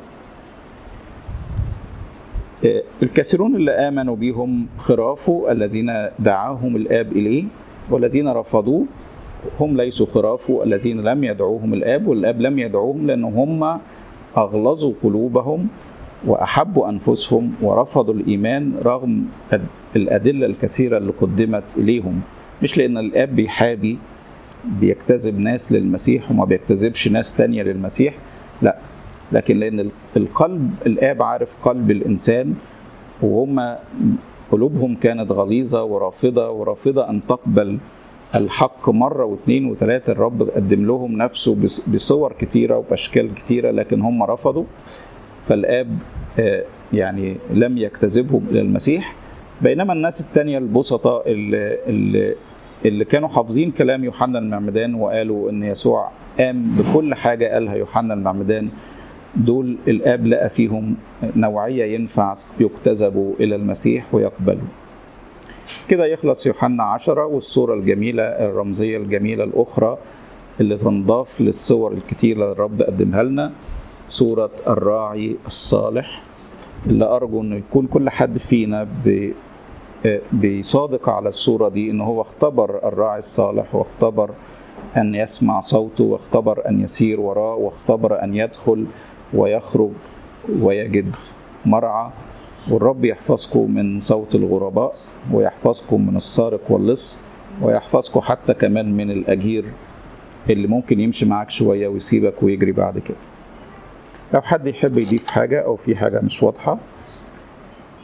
A: الكثيرون اللي آمنوا بهم خرافه الذين دعاهم الآب إليه والذين رفضوه هم ليسوا خرافه الذين لم يدعوهم الآب والآب لم يدعوهم لأنهم هم أغلظوا قلوبهم وأحبوا أنفسهم ورفضوا الإيمان رغم الأدلة الكثيرة اللي قدمت إليهم مش لأن الآب بيحابي بيجتذب ناس للمسيح وما بيجتذبش ناس تانية للمسيح لا لكن لان القلب الاب عارف قلب الانسان وهم قلوبهم كانت غليظه ورافضه ورافضه ان تقبل الحق مرة واثنين وثلاثة الرب قدم لهم نفسه بصور كتيرة وبأشكال كتيرة لكن هم رفضوا فالآب يعني لم يجتذبهم إلى المسيح بينما الناس التانية البسطاء اللي, اللي, اللي كانوا حافظين كلام يوحنا المعمدان وقالوا ان يسوع قام بكل حاجة قالها يوحنا المعمدان دول الاب لقى فيهم نوعية ينفع يجتذبوا الى المسيح ويقبلوا كده يخلص يوحنا عشرة والصورة الجميلة الرمزية الجميلة الأخرى اللي تنضاف للصور الكتيرة اللي الرب قدمها لنا صورة الراعي الصالح اللي أرجو أن يكون كل حد فينا بيصادق على الصورة دي أنه هو اختبر الراعي الصالح واختبر أن يسمع صوته واختبر أن يسير وراه واختبر أن يدخل ويخرج ويجد مرعى والرب يحفظكم من صوت الغرباء ويحفظكم من السارق واللص ويحفظكم حتى كمان من الأجير اللي ممكن يمشي معاك شوية ويسيبك ويجري بعد كده لو حد يحب يضيف حاجة أو في حاجة مش واضحة